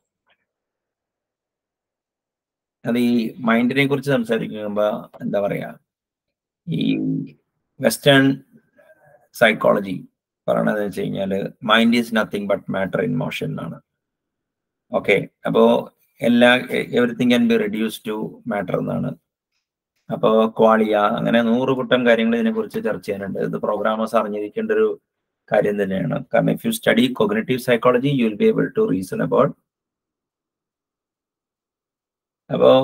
അത് ഈ മൈൻഡിനെ കുറിച്ച് സംസാരിക്കുമ്പോ എന്താ പറയാ ഈ വെസ്റ്റേൺ സൈക്കോളജി പറയണത് വെച്ച് കഴിഞ്ഞാല് mind is nothing but matter in motion എന്നാണ് ഓക്കെ അപ്പോ എല്ലാ everything can be reduce to matter എന്നാണ് അപ്പോ ക്വാളിയ അങ്ങനെ നൂറ് കൂട്ടം കാര്യങ്ങൾ ഇതിനെ കുറിച്ച് ചർച്ച ചെയ്യാനുണ്ട് ഇത് പ്രോഗ്രാമേഴ്സ് അറിഞ്ഞിരിക്കേണ്ട ഒരു കാര്യം തന്നെയാണ് കാരണം if you study cognitive psychology you will be able to reason about അപ്പോ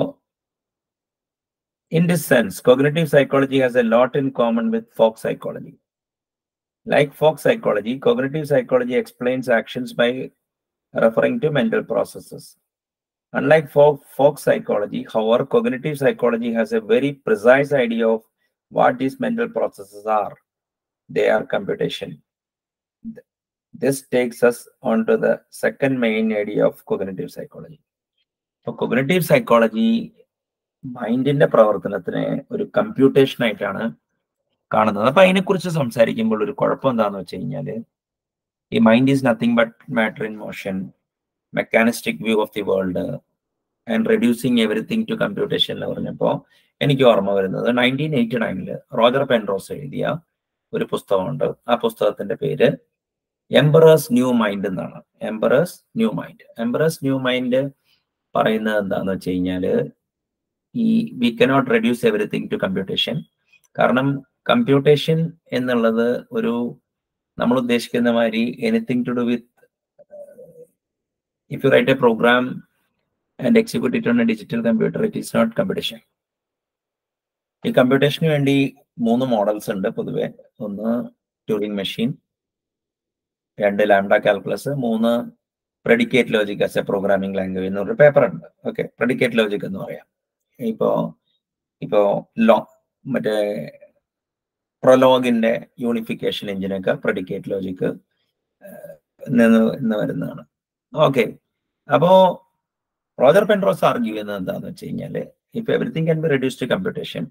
In this sense, cognitive psychology has a lot in common with folk psychology. Like folk psychology, cognitive psychology explains actions by referring to mental processes. Unlike folk, folk psychology, however, cognitive psychology has a very precise idea of what these mental processes are. They are computation. This takes us on to the second main area of cognitive psychology. For cognitive psychology, മൈൻഡിന്റെ പ്രവർത്തനത്തിനെ ഒരു computation ആയിട്ടാണ് കാണുന്നത് അപ്പൊ അതിനെക്കുറിച്ച് സംസാരിക്കുമ്പോൾ ഒരു കുഴപ്പം എന്താന്ന് വെച്ച് കഴിഞ്ഞാല് ഈ mind is nothing but matter in motion mechanistic view of the world and reducing everything to computation എന്ന് പറഞ്ഞപ്പോൾ എനിക്ക് ഓർമ്മ വരുന്നത് നയൻറ്റീൻ എയ്റ്റി നയനില് റോജർ പെൻറോസ് എഴുതിയ ഒരു പുസ്തകമുണ്ട് ആ പുസ്തകത്തിന്റെ പേര് എംബറേഴ്സ് ന്യൂ മൈൻഡ് എന്നാണ് emperor's new mind emperor's new mind പറയുന്നത് എന്താന്ന് വെച്ച് കഴിഞ്ഞാല് ഈ we cannot reduce everything to computation കാരണം കമ്പ്യൂട്ടേഷൻ എന്നുള്ളത് ഒരു നമ്മൾ ഉദ്ദേശിക്കുന്ന മാതിരി anything to do with if you write a program and execute it on a digital computer it is not computation ഈ കമ്പ്യൂട്ടേഷന് വേണ്ടി മൂന്ന് മോഡൽസ് ഉണ്ട് പൊതുവെ ഒന്ന് ട്യൂറിംഗ് മെഷീൻ രണ്ട് ലാംഡ കാൽക്കുലസ് മൂന്ന് predicate logic as a programming language എന്ന് പറഞ്ഞ പേപ്പർ ഉണ്ട് ഓക്കെ പ്രെഡിക്കേറ്റ് ലോജിക് എന്ന് പറയാം ഇപ്പോ ഇപ്പോ ലോ മറ്റേ പ്രൊലോഗിന്റെ യൂണിഫിക്കേഷൻ എഞ്ചിനൊക്കെ പ്രെഡിക്കേറ്റ് ലോജിക്ക് നിന്ന് നിന്ന് വരുന്നതാണ് ഓക്കെ അപ്പോ റോജർ പെൻറോസ് ആർഗ്യൂ ചെയ്യുന്നത് എന്താന്ന് വെച്ച് കഴിഞ്ഞാല് if everything can be reduce to computation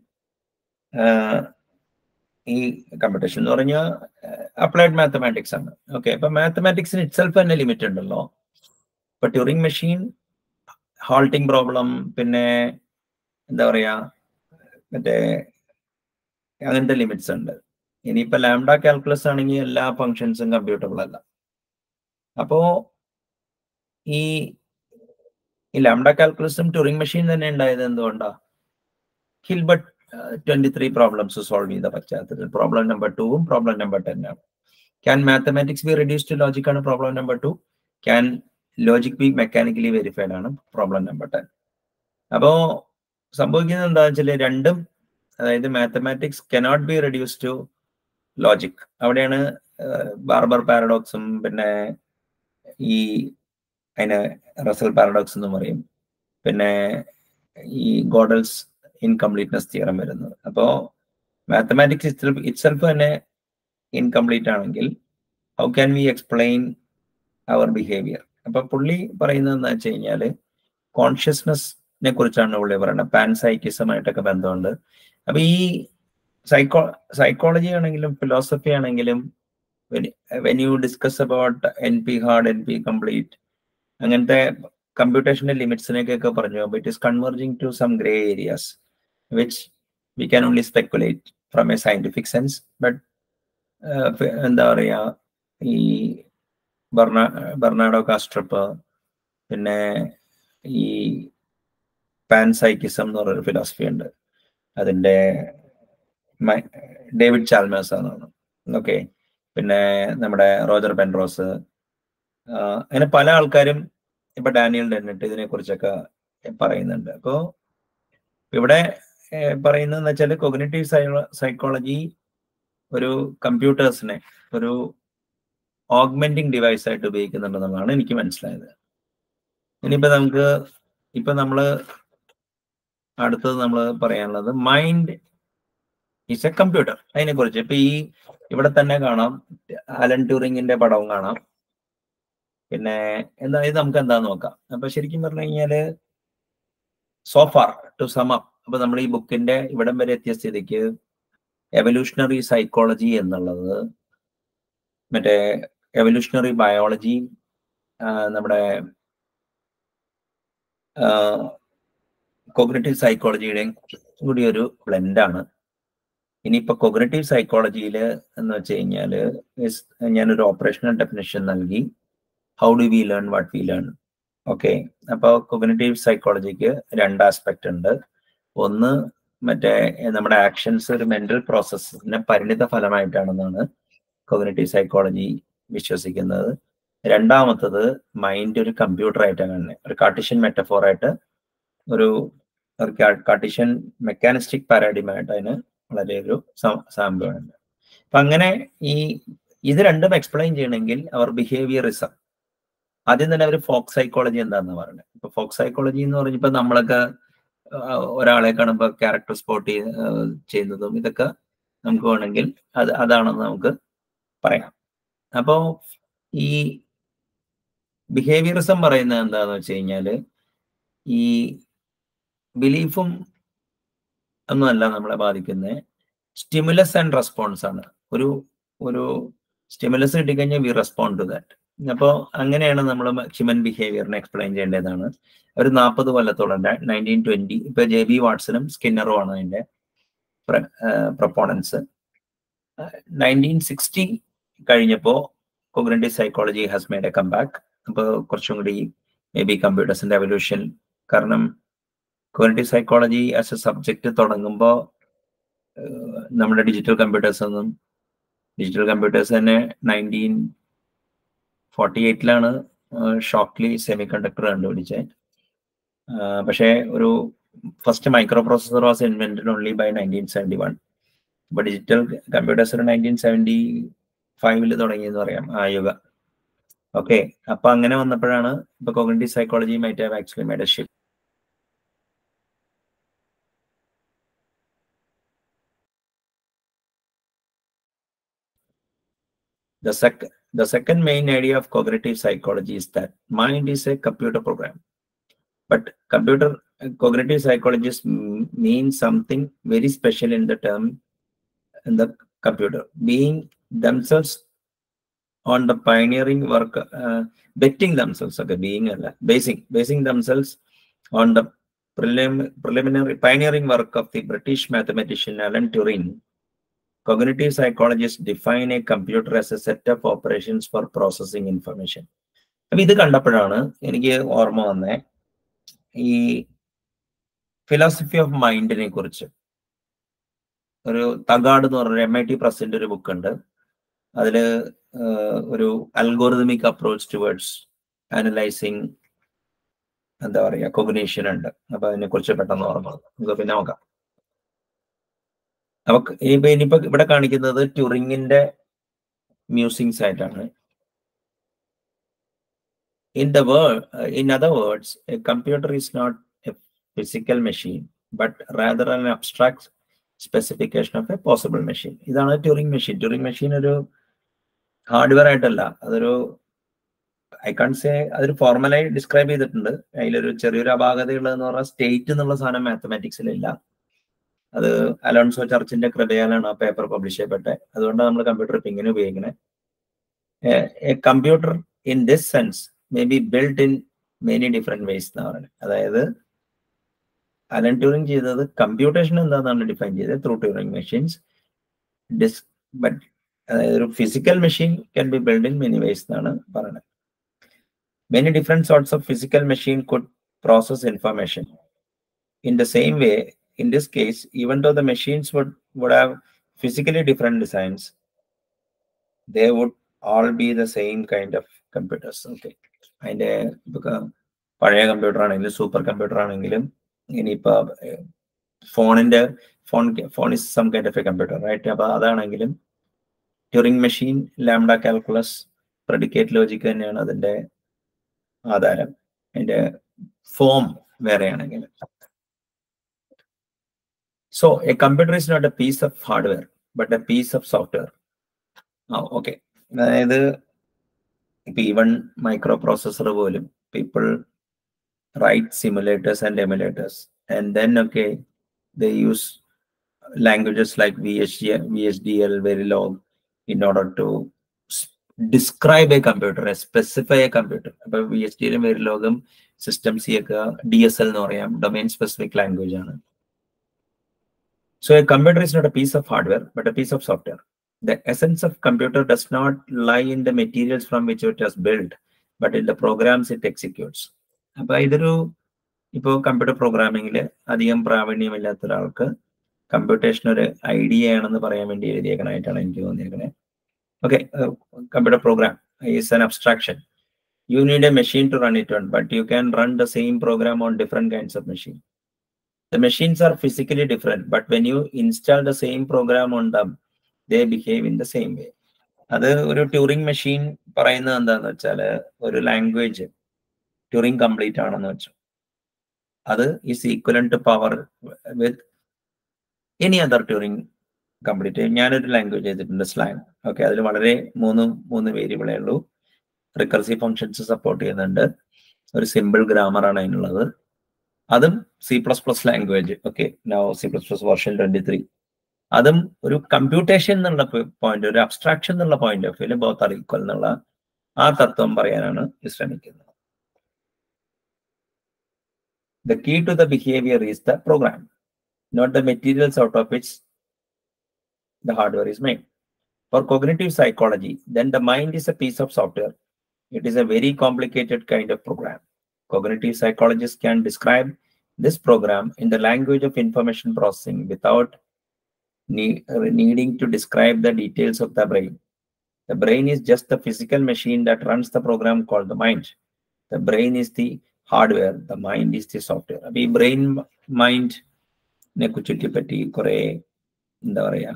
ഈ കമ്പ്യൂട്ടേഷൻ എന്ന് പറഞ്ഞാൽ അപ്ലൈഡ് മാത്തമാറ്റിക്സ് ആണ് ഓക്കെ അപ്പൊ മാത്തമാറ്റിക്സിന് ഇറ്റ്സെൽഫ് തന്നെ ലിമിറ്റ് ഉണ്ടല്ലോ ഇപ്പൊ ട്യൂറിംഗ് മെഷീൻ ഹാൾട്ടിംഗ് പ്രോബ്ലം പിന്നെ എന്താ പറയാ മറ്റേ അങ്ങനത്തെ ലിമിറ്റ്സ് ഉണ്ട് ഇനിയിപ്പോ ലാംഡ കാൽക്കുലസ് ആണെങ്കിൽ എല്ലാ ഫങ്ഷൻസും കമ്പ്യൂട്ടബിൾ അല്ല അപ്പോ ഈ ഈ ലാംഡ കാൽക്കുലസും ട്യൂറിംഗ് മെഷീൻ തന്നെ ഉണ്ടായത് എന്തുകൊണ്ടാ Hilbert twenty three problems solve ചെയ്ത പശ്ചാത്തലത്തിൽ പ്രോബ്ലം നമ്പർ ടൂവും പ്രോബ്ലം നമ്പർ ടെൻ ആണ് can mathematics be reduce to logic ആണ് problem number two can logic be mechanically verified ആണ് പ്രോബ്ലം നമ്പർ ടെൻ അപ്പോ സംഭവിക്കുന്നത് എന്താണെന്ന് വെച്ചാൽ രണ്ടും അതായത് mathematics cannot be reduce to logic അവിടെയാണ് ബാർബർ പാരഡോക്സും പിന്നെ ഈ അതിന് റസൽ പാരഡോക്സ് എന്ന് പറയും പിന്നെ ഈ ഗോഡൽസ് ഇൻകംപ്ലീറ്റ്നെസ് തിയറം വരുന്നത് അപ്പോൾ മാത്തമാറ്റിക്സ് ഇറ്റ്സെൽഫ് ഇറ്റ്സെൽഫ് തന്നെ ഇൻകംപ്ലീറ്റ് ആണെങ്കിൽ how can we explain our behaviour അപ്പൊ പുള്ളി പറയുന്നത് എന്താ വെച്ച് കഴിഞ്ഞാല് കോൺഷ്യസ്നെസ്സിനെ കുറിച്ചാണ് പുള്ളി പറയുന്നത് പാൻസൈക്കിസമായിട്ടൊക്കെ ബന്ധമുണ്ട് അപ്പൊ ഈ സൈക്കോ സൈക്കോളജി ആണെങ്കിലും ഫിലോസഫി ആണെങ്കിലും when you discuss about N P hard N P complete അങ്ങനത്തെ കമ്പ്യൂട്ടേഷന്റെ ലിമിറ്റ്സിനെയൊക്കെ പറഞ്ഞു അപ്പോൾ it is converging to some grey areas which we can only speculate from a scientific sense but എന്താ പറയാ ഈ ബർണ ബെർണാഡോ കാസ്ട്രപ്പ് പിന്നെ ഈ പാൻസൈക്കിസം എന്ന് പറയുന്ന ഫിലോസഫി ഉണ്ട് അതിന്റെ ഡേവിഡ് ചാൽമേഴ്സ് എന്നാണ് ഓക്കെ പിന്നെ നമ്മുടെ റോജർ പെൻറോസ് അങ്ങനെ പല ആൾക്കാരും ഇപ്പൊ ഡാനിയൽ ഡെന്നിട്ട് ഇതിനെ കുറിച്ചൊക്കെ പറയുന്നുണ്ട് അപ്പോ ഇവിടെ പറയുന്നതെന്ന് വെച്ചാൽ കൊഗ്നേറ്റീവ് സൈക്കോളജി ഒരു കമ്പ്യൂട്ടേഴ്സിനെ ഒരു ഓഗ്മെന്റിങ് ഡിവൈസ് ആയിട്ട് ഉപയോഗിക്കുന്നുണ്ടെന്നുള്ളതാണ് എനിക്ക് മനസ്സിലായത് ഇനിയിപ്പോ നമുക്ക് ഇപ്പൊ നമ്മള് അടുത്തത് നമ്മൾ പറയാനുള്ളത് മൈൻഡ് ഈസ് എ കമ്പ്യൂട്ടർ അതിനെ കുറിച്ച് ഇപ്പൊ ഈ ഇവിടെ തന്നെ കാണാം അലൻ ട്യൂറിങ്ങിന്റെ പടവും കാണാം പിന്നെ എന്താ ഇത് നമുക്ക് എന്താ നോക്കാം അപ്പൊ ശരിക്കും പറഞ്ഞു കഴിഞ്ഞാല് സോഫാർ ടു സം അപ്പ് അപ്പൊ നമ്മൾ ഈ ബുക്കിന്റെ ഇവിടം വരെ എത്തിയ സ്ഥിതിക്ക് എവല്യൂഷണറി സൈക്കോളജി എന്നുള്ളത് മറ്റേ എവല്യൂഷണറി ബയോളജി നമ്മുടെ കോഗ്നറ്റീവ് സൈക്കോളജിയുടെയും കൂടി ഒരു ബ്ലെൻഡാണ് ഇനിയിപ്പോ കൊഗ്നറ്റീവ് സൈക്കോളജിയിൽ എന്ന് വെച്ച് കഴിഞ്ഞാൽ ഞാനൊരു ഓപ്പറേഷണൽ ഡെഫിനേഷൻ നൽകി how do we learn what we learn okay അപ്പോൾ കൊഗ്നറ്റീവ് സൈക്കോളജിക്ക് രണ്ട് ആസ്പെക്ട് ഉണ്ട് ഒന്ന് മറ്റേ നമ്മുടെ ആക്ഷൻസ് ഒരു മെന്റൽ പ്രോസസ്സിന്റെ പരിണിത ഫലമായിട്ടാണെന്നാണ് കൊഗ്നറ്റീവ് സൈക്കോളജി വിശ്വസിക്കുന്നത് രണ്ടാമത്തത് മൈൻഡ് ഒരു കമ്പ്യൂട്ടർ ആയിട്ടാണ് കാണുന്നത് ഒരു കാർട്ടിഷ്യൻ മെറ്റഫോറായിട്ട് ഒരു കാർട്ടിഷ്യൻ മെക്കാനിസ്റ്റിക് പാരാഡിമായിട്ട് അതിന് വളരെ ഒരു സാമ്യമുണ്ട് അപ്പൊ അങ്ങനെ ഈ ഇത് രണ്ടും എക്സ്പ്ലെയിൻ ചെയ്യണമെങ്കിൽ അവർ ബിഹേവിയറിസം ആദ്യം തന്നെ അവർ ഫോക്ക് സൈക്കോളജി എന്താന്ന് പറയുന്നത് ഇപ്പൊ ഫോക്ക് സൈക്കോളജി എന്ന് പറഞ്ഞപ്പോ നമ്മളൊക്കെ ഒരാളെ കാണുമ്പോൾ ക്യാരക്ടർ സ്പോട്ട് ചെയ്യുന്നതും ഇതൊക്കെ നമുക്ക് വേണമെങ്കിൽ അത് അതാണെന്ന് നമുക്ക് പറയാം അപ്പോ ഈ ബിഹേവിയറിസം പറയുന്നത് എന്താന്ന് വെച്ച് കഴിഞ്ഞാല് ഈ ബിലീഫും ഒന്നുമല്ല നമ്മളെ ബാധിക്കുന്നത് സ്റ്റിമുലസ് ആൻഡ് റെസ്പോൺസ് ആണ് ഒരു ഒരു സ്റ്റിമുലസ് കിട്ടിക്കഴിഞ്ഞാൽ വി റെസ്പോണ്ട് ടു ദാറ്റ് അപ്പോൾ അങ്ങനെയാണ് നമ്മൾ ഹ്യൂമൻ ബിഹേവിയറിനെ എക്സ്പ്ലെയിൻ ചെയ്യേണ്ടതാണ് ഒരു നാൽപ്പത് കൊല്ലത്തോളം നയൻറ്റീൻ ട്വന്റി ഇപ്പൊ ജെ ബി വാട്സണും സ്കിന്നറും ആണ് അതിന്റെ പ്രൊപ്പോണൻസ് നയൻറ്റീൻ സിക്സ്റ്റി കഴിഞ്ഞപ്പോൾ cognitive psychology has made a comeback അപ്പോൾ കുറച്ചും കൂടി മേ ബി കമ്പ്യൂട്ടേഴ്സിന്റെ എവല്യൂഷൻ കാരണം cognitive psychology as a subject തുടങ്ങുമ്പോൾ നമ്മുടെ ഡിജിറ്റൽ കമ്പ്യൂട്ടേഴ്സ് ഒന്നും ഡിജിറ്റൽ കമ്പ്യൂട്ടേഴ്സ് തന്നെ നയൻറ്റീൻ ഫോർട്ടി എയ്റ്റിലാണ് ഷോക്ലി സെമി കണ്ടക്ടർ കണ്ടുപിടിച്ചത് പക്ഷേ ഒരു first microprocessor was invented only by nineteen seventy one ഇപ്പൊ ഡിജിറ്റൽ കമ്പ്യൂട്ടേഴ്സ് നയൻറ്റീൻ സെവൻറ്റി ഫൈവില് തുടങ്ങിയെന്ന് പറയാം ആ യുഗ ഓക്കെ അപ്പൊ അങ്ങനെ വന്നപ്പോഴാണ് ഇപ്പൊ cognitive psychology might have actually made a shift The, sec- the second main idea of cognitive psychology is that mind is a computer program. But computer cognitive psychologists mean something very special in the term in the computer, being themselves on the pioneering work, uh, betting themselves, okay, being uh, basing, basing themselves on the prelim- preliminary pioneering work of the British mathematician Alan Turing cognitive psychologists define a computer as a set of operations for processing information അപ്പൊ ഇത് കണ്ടപ്പോഴാണ് എനിക്ക് ഓർമ്മ വന്നേ ഈ philosophy of മൈൻഡിനെ കുറിച്ച് ഒരു തകാട് എന്ന് പറഞ്ഞ എം ഐ ടി പ്രസിന്റെ ഒരു ബുക്ക് ഉണ്ട് അതില് ഒരു അൽഗോറിതമിക് അപ്രോച്ച് ടുവേർഡ്സ് അനലൈസിങ് എന്താ പറയാ കൊഗ്നേഷൻ ഉണ്ട് അപ്പൊ അതിനെ കുറിച്ച് പെട്ടെന്ന് ഓർമ്മ നമുക്ക് പിന്നെ നോക്കാം അപ്പൊ ഇനിയിപ്പോ ഇനിയിപ്പോ ഇവിടെ കാണിക്കുന്നത് ട്യൂറിങ്ങിന്റെ മ്യൂസിങ്സ് ആയിട്ടാണ് in the word in other words a computer is not a physical machine but rather an abstract specification of a possible machine ഇതാണ് ട്യൂറിംഗ് മെഷീൻ ട്യൂറിംഗ് മെഷീൻ ഒരു ഹാർഡ്വെയർ ആയിട്ടല്ല അതൊരു ഐ കാൺ സേ അതൊരു ഫോർമലായി describe ചെയ്തിട്ടുണ്ട് അതിലൊരു ചെറിയൊരു അപാകതയുള്ളതെന്ന് പറഞ്ഞാൽ state എന്നുള്ള സാധനം മാത്തമാറ്റിക്സിലില്ല അത് അലോൺസോ ചർച്ചിന്റെ കൃപയാലാണ് ആ പേപ്പർ പബ്ലിഷ് ചെയ്യപ്പെട്ടത് അതുകൊണ്ട് നമ്മൾ കമ്പ്യൂട്ടർ ഇപ്പം ഇങ്ങനെ ഉപയോഗിക്കണേ computer in this sense may be build in many different ways എന്ന് പറയുന്നത് അതായത് അലൻ ട്യൂറിംഗ് ചെയ്തത് കമ്പ്യൂട്ടേഷൻ എന്താണെന്നാണ് ഡിഫൈൻ ചെയ്തത് through Turing machines this but അതായത് ഒരു physical machine can be build in many ways എന്നാണ് പറയുന്നത് many different sorts of physical machine could process information in the same way in this case, even though the machines would, would have physically different designs, they would all be the same kind of computers. Okay. അതിന്റെ ഇപ്പൊ പഴയ computer ആണെങ്കിലും super computer ആണെങ്കിലും ഇനിയിപ്പോ ഫോണിന്റെ phone phone is some kind of a computer right അപ്പൊ അതാണെങ്കിലും Turing machine lambda calculus predicate logic തന്നെയാണ് അതിന്റെ ആധാരം അതിന്റെ ഫോം വേറെയാണെങ്കിലും So a computer is not a piece of hardware, but a piece of software. Oh, okay. അതായത് ഇപ്പൊ even micro processor പോലും people write simulators and emulators and then ഒക്കെ the use languages like V H V H D L Verilog in order to describe a computer specify a computer അപ്പൊ V H ഡിയിലും വെരിലോഗും system C ഒക്കെ D S L എന്ന് പറയാം domain specific language ആണ് So a computer is not a piece of hardware, but a piece of software. The essence of computer does not lie in the materials from which it was built, but in the programs it executes. അപ്പൊ ഇതൊരു ഇപ്പോൾ computer പ്രോഗ്രാമിങ്ങിൽ അധികം പ്രാവീണ്യമില്ലാത്ത ഒരാൾക്ക് computation ഒരു idea ആണെന്ന് പറയാൻ വേണ്ടി എഴുതിയേക്കണായിട്ടാണ് എനിക്ക് തോന്നിയേക്കണേ okay computer program is an abstraction you need a machine to run it on but you can run the same program on different kinds of machine the machines are physically different but when you install the same program on them they behave in the same way അത് ഒരു Turing machine പറയുന്നത് എന്താന്ന് വെച്ചാൽ ഒരു language Turing complete ആണെന്ന് വെച്ചു അത് is equivalent to power with any other Turing complete ഞാനൊരു ലാംഗ്വേജ് ചെയ്തിട്ടുണ്ട് സ്ലാങ് ഓക്കെ അതിൽ വളരെ മൂന്ന് മൂന്ന് വേരിയബിളേ ഉള്ളൂ റിക്കർസീവ് ഫങ്ഷൻസ് സപ്പോർട്ട് ചെയ്യുന്നുണ്ട് ഒരു സിമ്പിൾ ഗ്രാമർ ആണ് അതിനുള്ളത് അതും C plus plus language okay no C plus plus version twenty three അതും ഒരു കമ്പ്യൂട്ടേഷൻ എന്നുള്ള പോയിന്റ് ഒരു അബ്സ്ട്രാക്ഷൻ എന്നുള്ള point of view both are equal എന്നുള്ള ആ തത്വം പറയാനാണ് ശ്രമിക്കുന്നത് the key to the behaviour is the program not the materials out of which the hardware is made. For cognitive psychology, then the mind is a piece of software. It is a very complicated kind of program. Cognitive psychologists can describe this program in the language of information processing without ne- needing to describe the details of the brain. The brain is just the physical machine that runs the program called the mind. The brain is the hardware, the mind is the software. അപ്പൊ ഈ brain മൈൻഡിനെ ചുറ്റിപ്പറ്റി കുറെ എന്താ പറയാ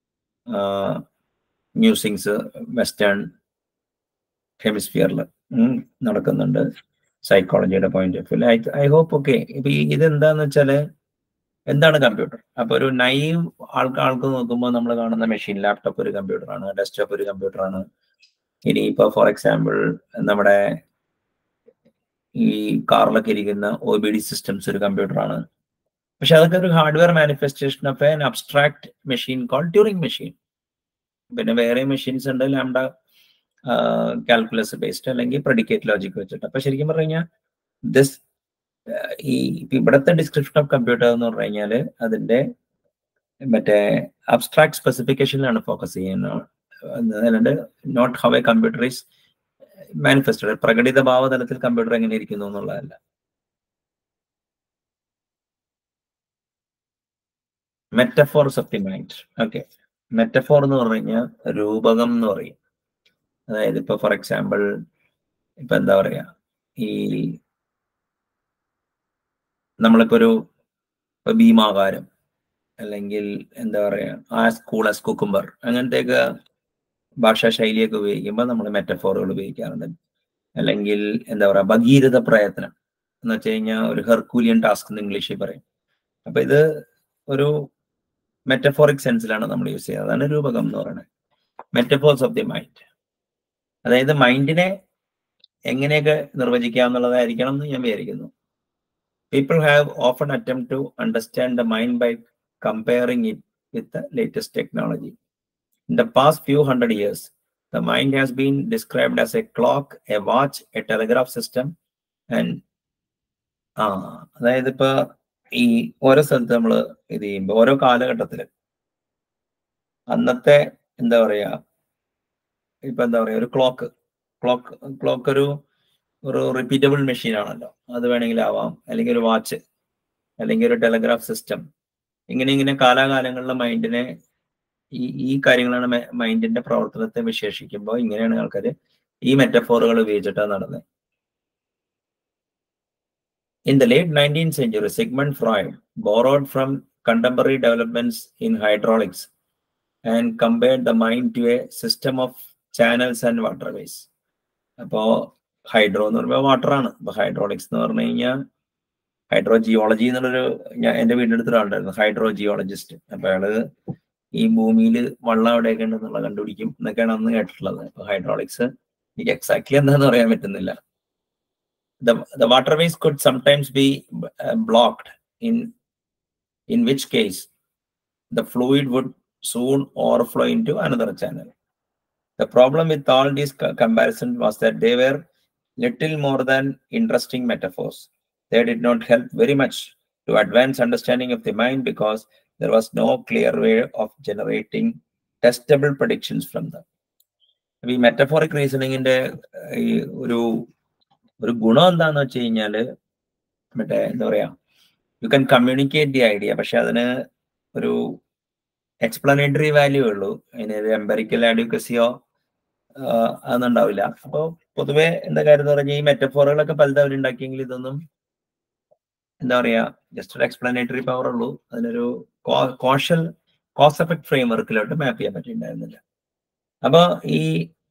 musings western ഹെമിസ്ഫിയറിൽ നടക്കുന്നുണ്ട് സൈക്കോളജിയുടെ point of view I hope okay ഇപ്പൊ ഈ ഇതെന്താന്ന് വെച്ചാല് എന്താണ് കമ്പ്യൂട്ടർ അപ്പൊ ഒരു നൈവ് ആൾക്ക് ആൾക്ക് നോക്കുമ്പോൾ നമ്മൾ കാണുന്ന മെഷീൻ ലാപ്ടോപ്പ് ഒരു കമ്പ്യൂട്ടറാണ് ഡെസ്ക്ടോപ്പ് ഒരു കമ്പ്യൂട്ടറാണ് ഇനി ഇപ്പൊ ഫോർ എക്സാമ്പിൾ നമ്മുടെ ഈ കാറിലൊക്കെ ഇരിക്കുന്ന ഒ ബി ഡി സിസ്റ്റംസ് ഒരു കമ്പ്യൂട്ടറാണ് പക്ഷെ അതൊക്കെ ഒരു hardware manifestation of an abstract machine call Turing machine പിന്നെ വേറെ മെഷീൻസ് ഉണ്ട് ലാംഡ കാൽക്കുലസ് ബേസ്ഡ് അല്ലെങ്കിൽ പ്രഡിക്കേറ്റ് ലോജിക് വെച്ചിട്ട് അപ്പൊ ശരിക്കും പറഞ്ഞു കഴിഞ്ഞാൽ ദിസ് ഈ ഇവിടുത്തെ ഡിസ്ക്രിപ്ഷൻ ഓഫ് കമ്പ്യൂട്ടർ എന്ന് പറഞ്ഞു കഴിഞ്ഞാൽ അതിന്റെ മറ്റേ അബ്സ്ട്രാക്ട് സ്പെസിഫിക്കേഷനിലാണ് ഫോക്കസ് ചെയ്യുന്നത് അല്ലാണ്ട് not how a computer is manifested പ്രകടിത ഭാവതലത്തിൽ കമ്പ്യൂട്ടർ എങ്ങനെ ഇരിക്കുന്നു എന്നുള്ളതല്ല metaphors of the mind okay metaphor എന്ന് പറഞ്ഞു കഴിഞ്ഞാൽ രൂപകം എന്ന് പറയും അതായത് ഇപ്പൊ ഫോർ എക്സാമ്പിൾ ഇപ്പൊ എന്താ പറയാ ഈ നമ്മളിപ്പോ ഒരു ഭീമാകാരം അല്ലെങ്കിൽ എന്താ പറയാ ആ സ്കൂൾ ആസ് കുക്കുംബർ അങ്ങനത്തെയൊക്കെ ഭാഷാ ശൈലിയൊക്കെ ഉപയോഗിക്കുമ്പോൾ നമ്മൾ മെറ്റഫോറുകൾ ഉപയോഗിക്കാറുണ്ട് അല്ലെങ്കിൽ എന്താ പറയാ ഭഗീരഥ പ്രയത്നം എന്ന് വെച്ച് കഴിഞ്ഞാൽ ഒരു ഹെർക്കൂലിയൻ ടാസ്ക് എന്ന് ഇംഗ്ലീഷിൽ പറയും അപ്പൊ ഇത് ഒരു മെറ്റഫോറിക് സെൻസിലാണ് നമ്മൾ യൂസ് ചെയ്യുന്നത് അതാണ് രൂപകം എന്ന് പറയുന്നത് മെറ്റഫോർസ് ഓഫ് ദി മൈൻഡ് അതായത് മൈൻഡിനെ എങ്ങനെയൊക്കെ നിർവചിക്കാം എന്നുള്ളതായിരിക്കണം എന്ന് ഞാൻ വിചാരിക്കുന്നു people have often attempt to understand the mind by comparing it with the latest technology in the past few hundred years the mind has been described as a clock a watch a telegraph system and ആ അതായത് ഇപ്പൊ ഈ ഓരോ സ്ഥലത്ത് നമ്മൾ ഇത് ചെയ്യുമ്പോൾ ഓരോ കാലഘട്ടത്തില് അന്നത്തെ എന്താ പറയാ ഇപ്പൊ എന്താ പറയാ ഒരു ക്ലോക്ക് ക്ലോക്ക് ക്ലോക്ക് ഒരു ഒരു റിപ്പീറ്റബിൾ മെഷീൻ ആണല്ലോ അത് വേണമെങ്കിൽ ആവാം അല്ലെങ്കിൽ ഒരു വാച്ച് അല്ലെങ്കിൽ ഒരു ടെലഗ്രാഫ് സിസ്റ്റം ഇങ്ങനെ ഇങ്ങനെ കാലാകാലങ്ങളിലെ മൈൻഡിനെ ഈ ഈ കാര്യങ്ങളാണ് മൈൻഡിന്റെ പ്രവർത്തനത്തെ വിശേഷിക്കുമ്പോൾ ഇങ്ങനെയാണ് ആൾക്കാർ ഈ മെറ്റഫോറുകൾ ഉപയോഗിച്ചിട്ടാണ് നടന്നത് In the late 19th century, Sigmund Freud borrowed from contemporary developments in hydraulics and compared the mind to a system of channels and waterways. അപ്പോ ഹൈഡ്രോ എന്ന് പറയുമ്പോൾ വാട്ടർ ആണ് അപ്പൊ ഹൈഡ്രോളിക്സ് എന്ന് പറഞ്ഞു കഴിഞ്ഞാൽ ഹൈഡ്രോ ജിയോളജി എന്നുള്ളൊരു ഞാൻ എന്റെ വീടിന്റെ അടുത്ത് ഒരാളുണ്ടായിരുന്നു ഹൈഡ്രോ ജിയോളജിസ്റ്റ് അപ്പൊ അയാള് ഈ ഭൂമിയിൽ വെള്ളം എവിടെയൊക്കെ ഉണ്ടെന്നുള്ള കണ്ടുപിടിക്കും എന്നൊക്കെയാണ് അന്ന് കേട്ടിട്ടുള്ളത് അപ്പൊ ഹൈഡ്രോളിക്സ് എനിക്ക് എക്സാക്ട്ലി എന്താന്ന് പറയാൻ പറ്റുന്നില്ല the, the waterways could sometimes be uh, blocked in in which case the fluid would soon overflow into another channel the problem with all these co- comparisons was that they were little more than interesting metaphors they did not help very much to advance understanding of the mind because there was no clear way of generating testable predictions from them ഈ metaphoric റീസണിങ്ങിന്റെ ഈ ഒരു ഒരു ഗുണം എന്താന്ന് വെച്ച് കഴിഞ്ഞാല് മറ്റേ എന്താ പറയാ you can communicate the idea പക്ഷെ അതിന് ഒരു എക്സ്പ്ലനേറ്ററി വാല്യൂ ഉള്ളൂ അതിന് ഒരു എംപെറിക്കൽ അഡ്വക്കസിയോ അതൊന്നും ഉണ്ടാവില്ല അപ്പോൾ പൊതുവെ എന്താ കാര്യം എന്ന് പറഞ്ഞാൽ ഈ മെറ്റഫോറുകളൊക്കെ പലതും അവരുണ്ടാക്കിയെങ്കിൽ ഇതൊന്നും എന്താ പറയാ ജസ്റ്റ് ഒരു എക്സ്പ്ലനേറ്ററി പവർ ഉള്ളൂ അതിനൊരു കോഷൽ കോസ് എഫക്ട് ഫ്രെയിംവർക്കിലോട്ട് മാപ്പ് ചെയ്യാൻ പറ്റിയിട്ടുണ്ടായിരുന്നില്ല അപ്പോൾ ഈ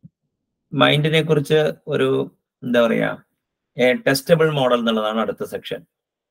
മൈൻഡിനെ കുറിച്ച് ഒരു എന്താ പറയാ എ ടെസ്റ്റബിൾ മോഡൽ എന്നുള്ളതാണ് അടുത്ത section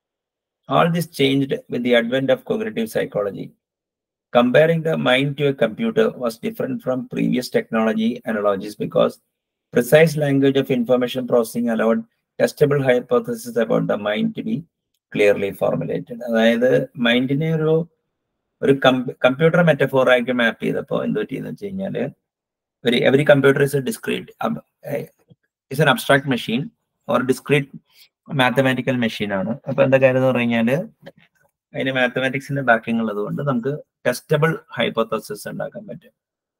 all this changed with the advent of cognitive psychology comparing the mind to a computer was different from previous technology analogies because precise language of information processing allowed testable hypothesis about the mind to be clearly formulated അതായത് മൈൻഡിനെ ഒരു ഒരു computer മെറ്റഫോറാക്കി മാപ്പ് ചെയ്തപ്പോൾ എന്ത് പറ്റിയെന്ന് വെച്ച് കഴിഞ്ഞാല് ഒരു every computer is a discrete is an abstract machine or discrete mathematical machine ആണ് അപ്പൊ എന്താ കാര്യം എന്ന് പറഞ്ഞു കഴിഞ്ഞാല് അതിന് മാത്തമാറ്റിക്സിന്റെ ബാക്കിംഗ് ഉള്ളത് കൊണ്ട് നമുക്ക് ടെസ്റ്റബിൾ ഹൈപ്പോത്തസിസ് ഉണ്ടാക്കാൻ പറ്റും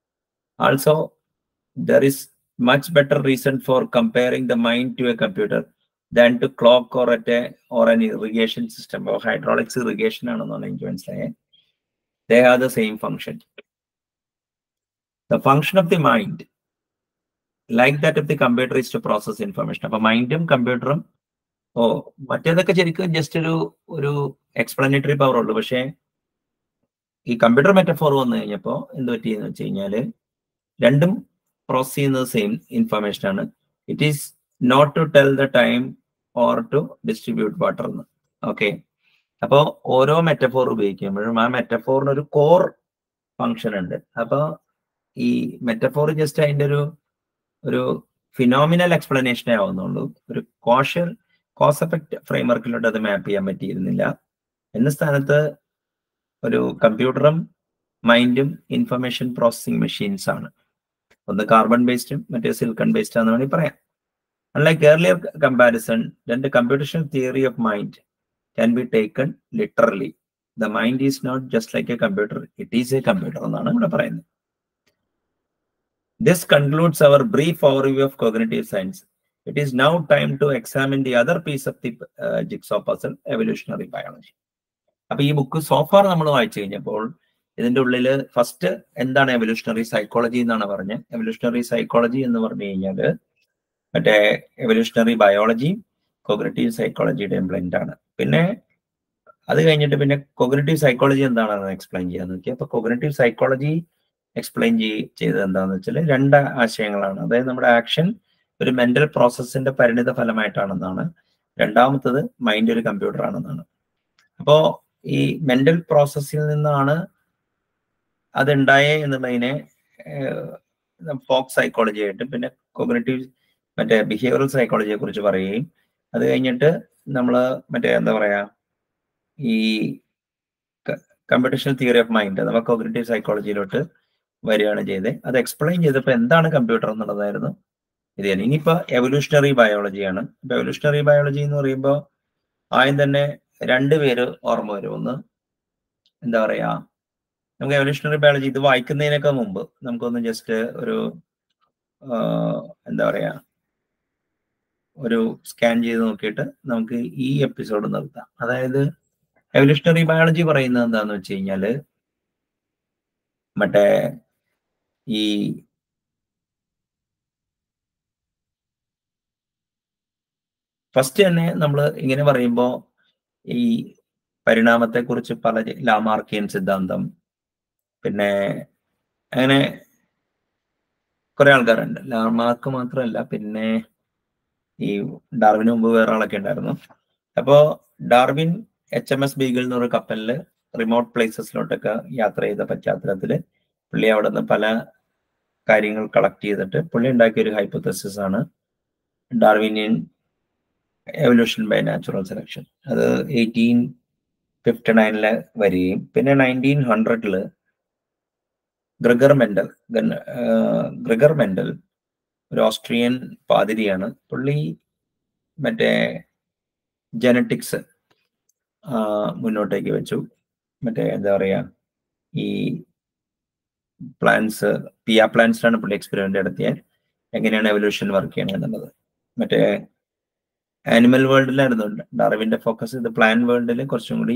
also there is much better reason for comparing the mind to a computer than to clock or at or an irrigation system hydraulics irrigation ആണെന്നാണ് എനിക്ക് മനസ്സിലായത് they have the same function the function of the mind like that of the computer is to process information അപ്പൊ മൈൻഡും കമ്പ്യൂട്ടറും ഓ മറ്റേതൊക്കെ ശരിക്കും just ഒരു ഒരു എക്സ്പ്ലനേറ്ററി പവർ ഉള്ളൂ പക്ഷേ ഈ കമ്പ്യൂട്ടർ മെറ്റഫോർ വന്നു കഴിഞ്ഞപ്പോൾ എന്ത് പറ്റിയെന്ന് വെച്ച് കഴിഞ്ഞാല് രണ്ടും പ്രോസസ് ചെയ്യുന്നത് സെയിം ഇൻഫർമേഷൻ ആണ് it is not to tell the time or to distribute water എന്ന് ഓക്കെ അപ്പോൾ ഓരോ മെറ്റഫോർ ഉപയോഗിക്കുമ്പോഴും ആ മെറ്റഫോറിന് ഒരു കോർ ഫങ്ഷൻ ഉണ്ട് അപ്പോൾ ഈ മെറ്റഫോർ ജസ്റ്റ് അതിന്റെ ഒരു ഒരു ഫിനോമിനൽ എക്സ്പ്ലനേഷനേ ആവുന്നുള്ളൂ ഒരു കോഷ്യൽ കോസ് എഫക്ട് ഫ്രെയിംവർക്കിലോട്ട് അത് മാപ്പ് ചെയ്യാൻ പറ്റിയിരുന്നില്ല എന്ന സ്ഥാനത്ത് ഒരു കമ്പ്യൂട്ടറും മൈൻഡും ഇൻഫർമേഷൻ പ്രോസസ്സിംഗ് മെഷീൻസ് ആണ് ഒന്ന് കാർബൺ ബേസ്ഡും മറ്റേ സിലിക്കൺ ബേസ്ഡ് ആണെന്ന് വേണമെങ്കിൽ പറയാം അൺലൈക്ക് ഏർലിയർ കമ്പാരിസൺ രണ്ട് computation theory of mind can be taken literally the mind is not just like a computer it is a computer എന്നാണ് ഇവിടെ പറയുന്നത് This concludes our brief overview of cognitive science. It is now time to examine the other piece of the uh, jigsaw puzzle, evolutionary biology. അപ്പൊ ഈ book so far നമ്മൾ വായിച്ചു കഴിഞ്ഞപ്പോൾ ഇതിന്റെ ഉള്ളിൽ ഫസ്റ്റ് എന്താണ് എവല്യൂഷണറി സൈക്കോളജി എന്നാണ് പറഞ്ഞത് എവല്യൂഷണറി സൈക്കോളജി എന്ന് പറഞ്ഞു കഴിഞ്ഞാല് മറ്റേ എവല്യൂഷണറി ബയോളജിയും കോഗ്നറ്റീവ് സൈക്കോളജിയുടെയും ബ്ലെൻഡ് ആണ് പിന്നെ അത് കഴിഞ്ഞിട്ട് പിന്നെ കോഗ്നറ്റീവ് സൈക്കോളജി എന്താണെന്ന് എക്സ്പ്ലെയിൻ ചെയ്യാൻ നോക്കി അപ്പൊ കോഗ്നറ്റീവ് സൈക്കോളജി എക്സ്പ്ലെയിൻ ചെയ്തത് എന്താണെന്ന് വെച്ചാൽ രണ്ട് ആശയങ്ങളാണ് അതായത് നമ്മുടെ ആക്ഷൻ ഒരു മെന്റൽ പ്രോസസ്സിന്റെ പരിണിത ഫലമായിട്ടാണെന്നാണ് രണ്ടാമത്തത് മൈൻഡ് ഒരു കമ്പ്യൂട്ടർ ആണെന്നാണ് അപ്പോ ഈ മെന്റൽ പ്രോസസ്സിൽ നിന്നാണ് അതുണ്ടായേ എന്നുള്ളതിനെ ഫോക്ക് സൈക്കോളജി ആയിട്ട് പിന്നെ കോഗ്നറ്റീവ് മറ്റേ ബിഹേവിയറൽ സൈക്കോളജിയെ കുറിച്ച് പറയുകയും അത് കഴിഞ്ഞിട്ട് നമ്മൾ മറ്റേ എന്താ പറയാ ഈ കമ്പ്യൂട്ടേഷണൽ തിയറി ഓഫ് മൈൻഡ് അഥവാ കോഗ്നറ്റീവ് സൈക്കോളജിയിലോട്ട് വരികയാണ് ചെയ്തത് അത് എക്സ്പ്ലെയിൻ ചെയ്തപ്പോൾ എന്താണ് കമ്പ്യൂട്ടർ എന്നുള്ളതായിരുന്നു ഇത് തന്നെ ഇനിയിപ്പോ എവല്യൂഷണറി ബയോളജിയാണ് ഇപ്പൊ എവല്യൂഷണറി ബയോളജി എന്ന് പറയുമ്പോൾ ആദ്യം തന്നെ രണ്ട് പേര് ഓർമ്മ വരും ഒന്ന് എന്താ പറയാ നമുക്ക് എവല്യൂഷണറി ബയോളജി ഇത് വായിക്കുന്നതിനൊക്കെ മുമ്പ് നമുക്കൊന്ന് ജസ്റ്റ് ഒരു ആ, എന്താ പറയാ ഒരു സ്കാൻ ചെയ്ത് നോക്കിയിട്ട് നമുക്ക് ഈ എപ്പിസോഡ് നിർത്താം അതായത് എവല്യൂഷണറി ബയോളജി പറയുന്നത് എന്താന്ന് വെച്ച് കഴിഞ്ഞാല് മറ്റേ ഈ ഫസ്റ്റ് തന്നെ നമ്മൾ ഇങ്ങനെ പറയുമ്പോൾ ഈ പരിണാമത്തെക്കുറിച്ച് പല ലാമാർക്കിയൻ സിദ്ധാന്തം പിന്നെ അങ്ങനെ കുറെ ആൾക്കാരുണ്ട് ലാമാർക്ക് മാത്രമല്ല പിന്നെ ഈ ഡാർവിന് മുമ്പ് വേറെ ആളൊക്കെ ഉണ്ടായിരുന്നു അപ്പോ Darwin H M S Beagle എന്ന് പറയുന്ന കപ്പലില് റിമോട്ട് പ്ലേസസിലോട്ടൊക്കെ യാത്ര ചെയ്ത പശ്ചാത്തലത്തില് പുള്ളി അവിടെ നിന്ന് പല കാര്യങ്ങൾ കളക്ട് ചെയ്തിട്ട് പുള്ളി ഉണ്ടാക്കിയ ഒരു ഹൈപ്പോത്തസിസ് ആണ് Darwinian evolution by natural selection അത് എയ്റ്റീൻ ഫിഫ്റ്റി നയനില് വരികയും പിന്നെ നയൻറ്റീൻ ഹൺഡ്രഡില് ഗ്രഗർ മെൻഡൽ ഗൻ- ആഹ് ഗ്രഗർ മെൻഡൽ ഒരു ഓസ്ട്രിയൻ പാതിരിയാണ് പുള്ളി മറ്റേ ജനറ്റിക്സ് മുന്നോട്ടേക്ക് വെച്ചു മറ്റേ എന്താ പറയാ ഈ പ്ലാൻസ് പിയ പ്ലാൻസിലാണ് പുള്ളി എക്സ്പെരിമെന്റ് നടത്തിയത് എങ്ങനെയാണ് എവല്യൂഷൻ വർക്ക് ചെയ്യണത് എന്നുള്ളത് മറ്റേ ആനിമൽ വേൾഡിലായിരുന്നു ഡാർവിന്റെ ഫോക്കസ് ഇത് പ്ലാൻ വേൾഡിൽ കുറച്ചും കൂടി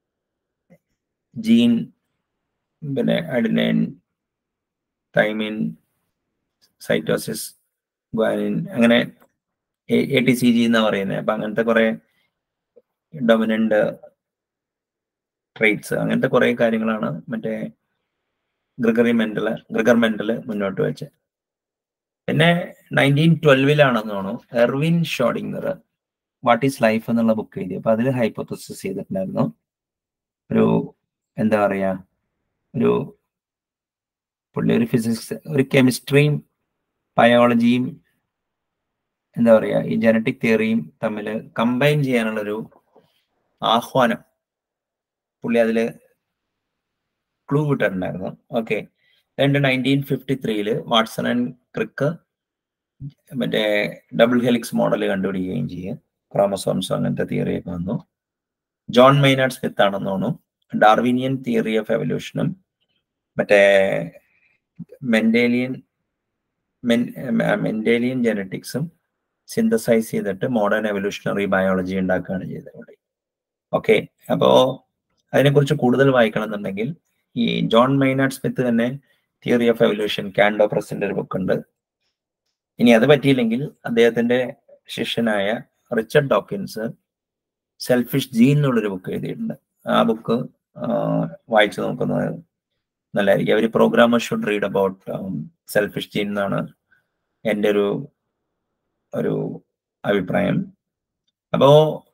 ജീൻ പിന്നെ അഡിനൈൻ തൈമിൻ സൈറ്റോസിസ് ഗ്വാനിൻ അങ്ങനെ എ ടി സി ജി എന്നാ പറയുന്നത് അപ്പൊ അങ്ങനത്തെ കുറെ ഡൊമിനന്റ് ട്രേറ്റ്സ് അങ്ങനത്തെ കുറെ കാര്യങ്ങളാണ് മറ്റേ ഗ്രിഗറി മെന്റല് ഗ്രിഗർ മെന്റല് മുന്നോട്ട് വെച്ച് പിന്നെ നയൻറ്റീൻ ട്വൽവിലാണെന്ന് തോന്നുന്നു Erwin Schrodinger what is life എന്നുള്ള ബുക്ക് എഴുതി അപ്പൊ അതിൽ ഹൈപ്പോത്തസിസ് ചെയ്തിട്ടുണ്ടായിരുന്നു ഒരു എന്താ പറയാ ഒരു പുള്ളി ഒരു ഫിസിക്സ് ഒരു കെമിസ്ട്രിയും ബയോളജിയും എന്താ പറയാ ഈ ജനറ്റിക് തിയറിയും തമ്മിൽ കമ്പൈൻ ചെയ്യാനുള്ളൊരു ആഹ്വാനം പുള്ളി അതില് ക്ലൂ വിട്ടിട്ടുണ്ടായിരുന്നു ഓക്കെ രണ്ട് നയൻറ്റീൻ ഫിഫ്റ്റി ത്രീയില് വാട്സൺ ആൻഡ് ക്രിക്ക് മറ്റേ ഡബിൾ ഹെലിക്സ് മോഡൽ കണ്ടുപിടിക്കുകയും ചെയ്യും ക്രോമസോംസ് അങ്ങനത്തെ തിയറിയൊക്കെ വന്നു ജോൺ മെയ്നാർഡ് സ്മിത്ത് ആണെന്ന് തോന്നുന്നു ഡാർവിനിയൻ തിയറി ഓഫ് എവല്യൂഷനും മറ്റേ മെന്റേലിയൻ മെന്റേലിയൻ ജനറ്റിക്സും സിന്തസൈസ് ചെയ്തിട്ട് മോഡേൺ എവല്യൂഷണറി ബയോളജി ഉണ്ടാക്കുകയാണ് ചെയ്തത് ഇവിടെ ഓക്കെ അപ്പോ അതിനെക്കുറിച്ച് കൂടുതൽ വായിക്കണം എന്നുണ്ടെങ്കിൽ ഈ ജോൺ മെയ്നാർഡ് സ്മിത്ത് തന്നെ തിയറി ഓഫ് എവല്യൂഷൻ കാൻഡോ പ്രസിന്റെ ഒരു ബുക്ക് ഉണ്ട് ഇനി അത് പറ്റിയില്ലെങ്കിൽ അദ്ദേഹത്തിന്റെ ശിഷ്യനായ റിച്ചർഡ് ഡോക്കിൻസ് സെൽഫിഷ് ജീൻ എന്നുള്ളൊരു ബുക്ക് എഴുതിയിട്ടുണ്ട് ആ ബുക്ക് വായിച്ചു നോക്കുന്നത് നല്ലതായിരിക്കും അവർ programmer should read about selfish gene എന്നാണ് എൻ്റെ ഒരു ഒരു അഭിപ്രായം അപ്പോ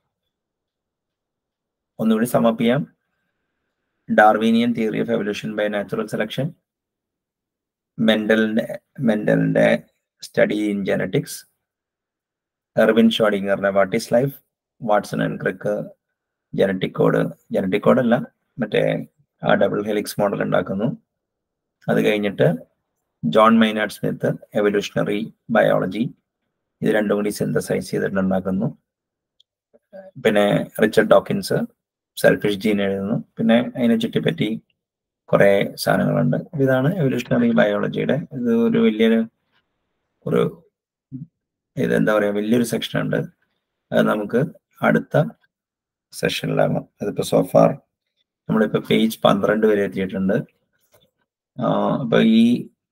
ഒന്നുകൂടി സമപ്പ് ചെയ്യാം Darwinian theory of evolution by natural selection മെന്റലിന്റെ മെന്റലിന്റെ സ്റ്റഡി ഇൻ ജനറ്റിക്സ് എർവിൻ ഷോഡിങ്ങറിന്റെ what is life Watson and Crick genetic code genetic code അല്ല മറ്റേ ആ ഡബിൾ ഹെലിക്സ് മോഡൽ ഉണ്ടാക്കുന്നു അത് കഴിഞ്ഞിട്ട് John Maynard Smith evolutionary biology ഇത് രണ്ടും കൂടി സിന്തസൈസ് ചെയ്തിട്ട് ഉണ്ടാക്കുന്നു പിന്നെ റിച്ചർഡ് ഡോക്കിൻസ് സെൽഫിഷ് ജീൻ എഴുതുന്നു പിന്നെ അതിനെ ചുറ്റിപ്പറ്റി കുറെ സാധനങ്ങളുണ്ട് ഇതാണ് എവല്യൂഷണറി ബയോളജിയുടെ ഇത് ഒരു വലിയൊരു ഒരു ഇത് എന്താ പറയാ വലിയൊരു സെക്ഷൻ ഉണ്ട് അത് നമുക്ക് അടുത്ത സെഷനിലാകാം അതിപ്പോ സോഫാർ നമ്മളിപ്പോ പേജ് പന്ത്രണ്ട് വരെ എത്തിയിട്ടുണ്ട് അപ്പൊ ഈ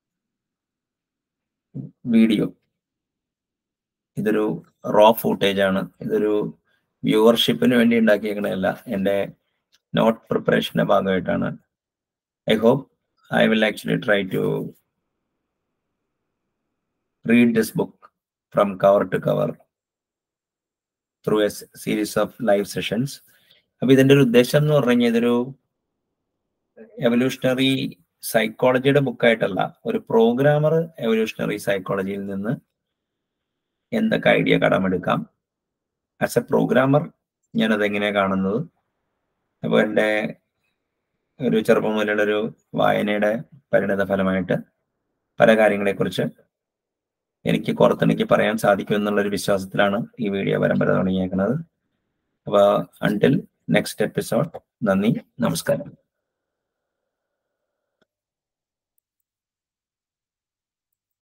വീഡിയോ ഇതൊരു റോ ഫൂട്ടേജ് ആണ് ഇതൊരു വ്യൂവർഷിപ്പിന് വേണ്ടി ഉണ്ടാക്കിയേക്കണതല്ല എൻ്റെ നോട്ട് പ്രിപ്പറേഷന്റെ ഭാഗമായിട്ടാണ് I hope I will actually try to read this book from cover to cover through a series of live sessions അപ്പൊ ഇതിന്റെ ഒരു ഉദ്ദേശം എന്ന് പറഞ്ഞു കഴിഞ്ഞാൽ ഇതൊരു എവല്യൂഷണറി സൈക്കോളജിയുടെ ബുക്കായിട്ടല്ല ഒരു പ്രോഗ്രാമർ എവല്യൂഷണറി സൈക്കോളജിയിൽ നിന്ന് എന്തൊക്കെ ഐഡിയ കടമെടുക്കാം ആസ് എ പ്രോഗ്രാമർ ഞാൻ അതെങ്ങനെയാണ് കാണുന്നത് അപ്പോൾ എൻ്റെ ഒരു ചെറുപ്പം മുതലുള്ള ഒരു വായനയുടെ പരിണിത ഫലമായിട്ട് പല കാര്യങ്ങളെക്കുറിച്ച് എനിക്ക് പുറത്തെനിക്ക് പറയാൻ സാധിക്കും എന്നുള്ളൊരു വിശ്വാസത്തിലാണ് ഈ വീഡിയോ പരമ്പര തുടങ്ങിയേക്കുന്നത് അപ്പോൾ അൺടിൽ നെക്സ്റ്റ് എപ്പിസോഡ് നന്ദി നമസ്കാരം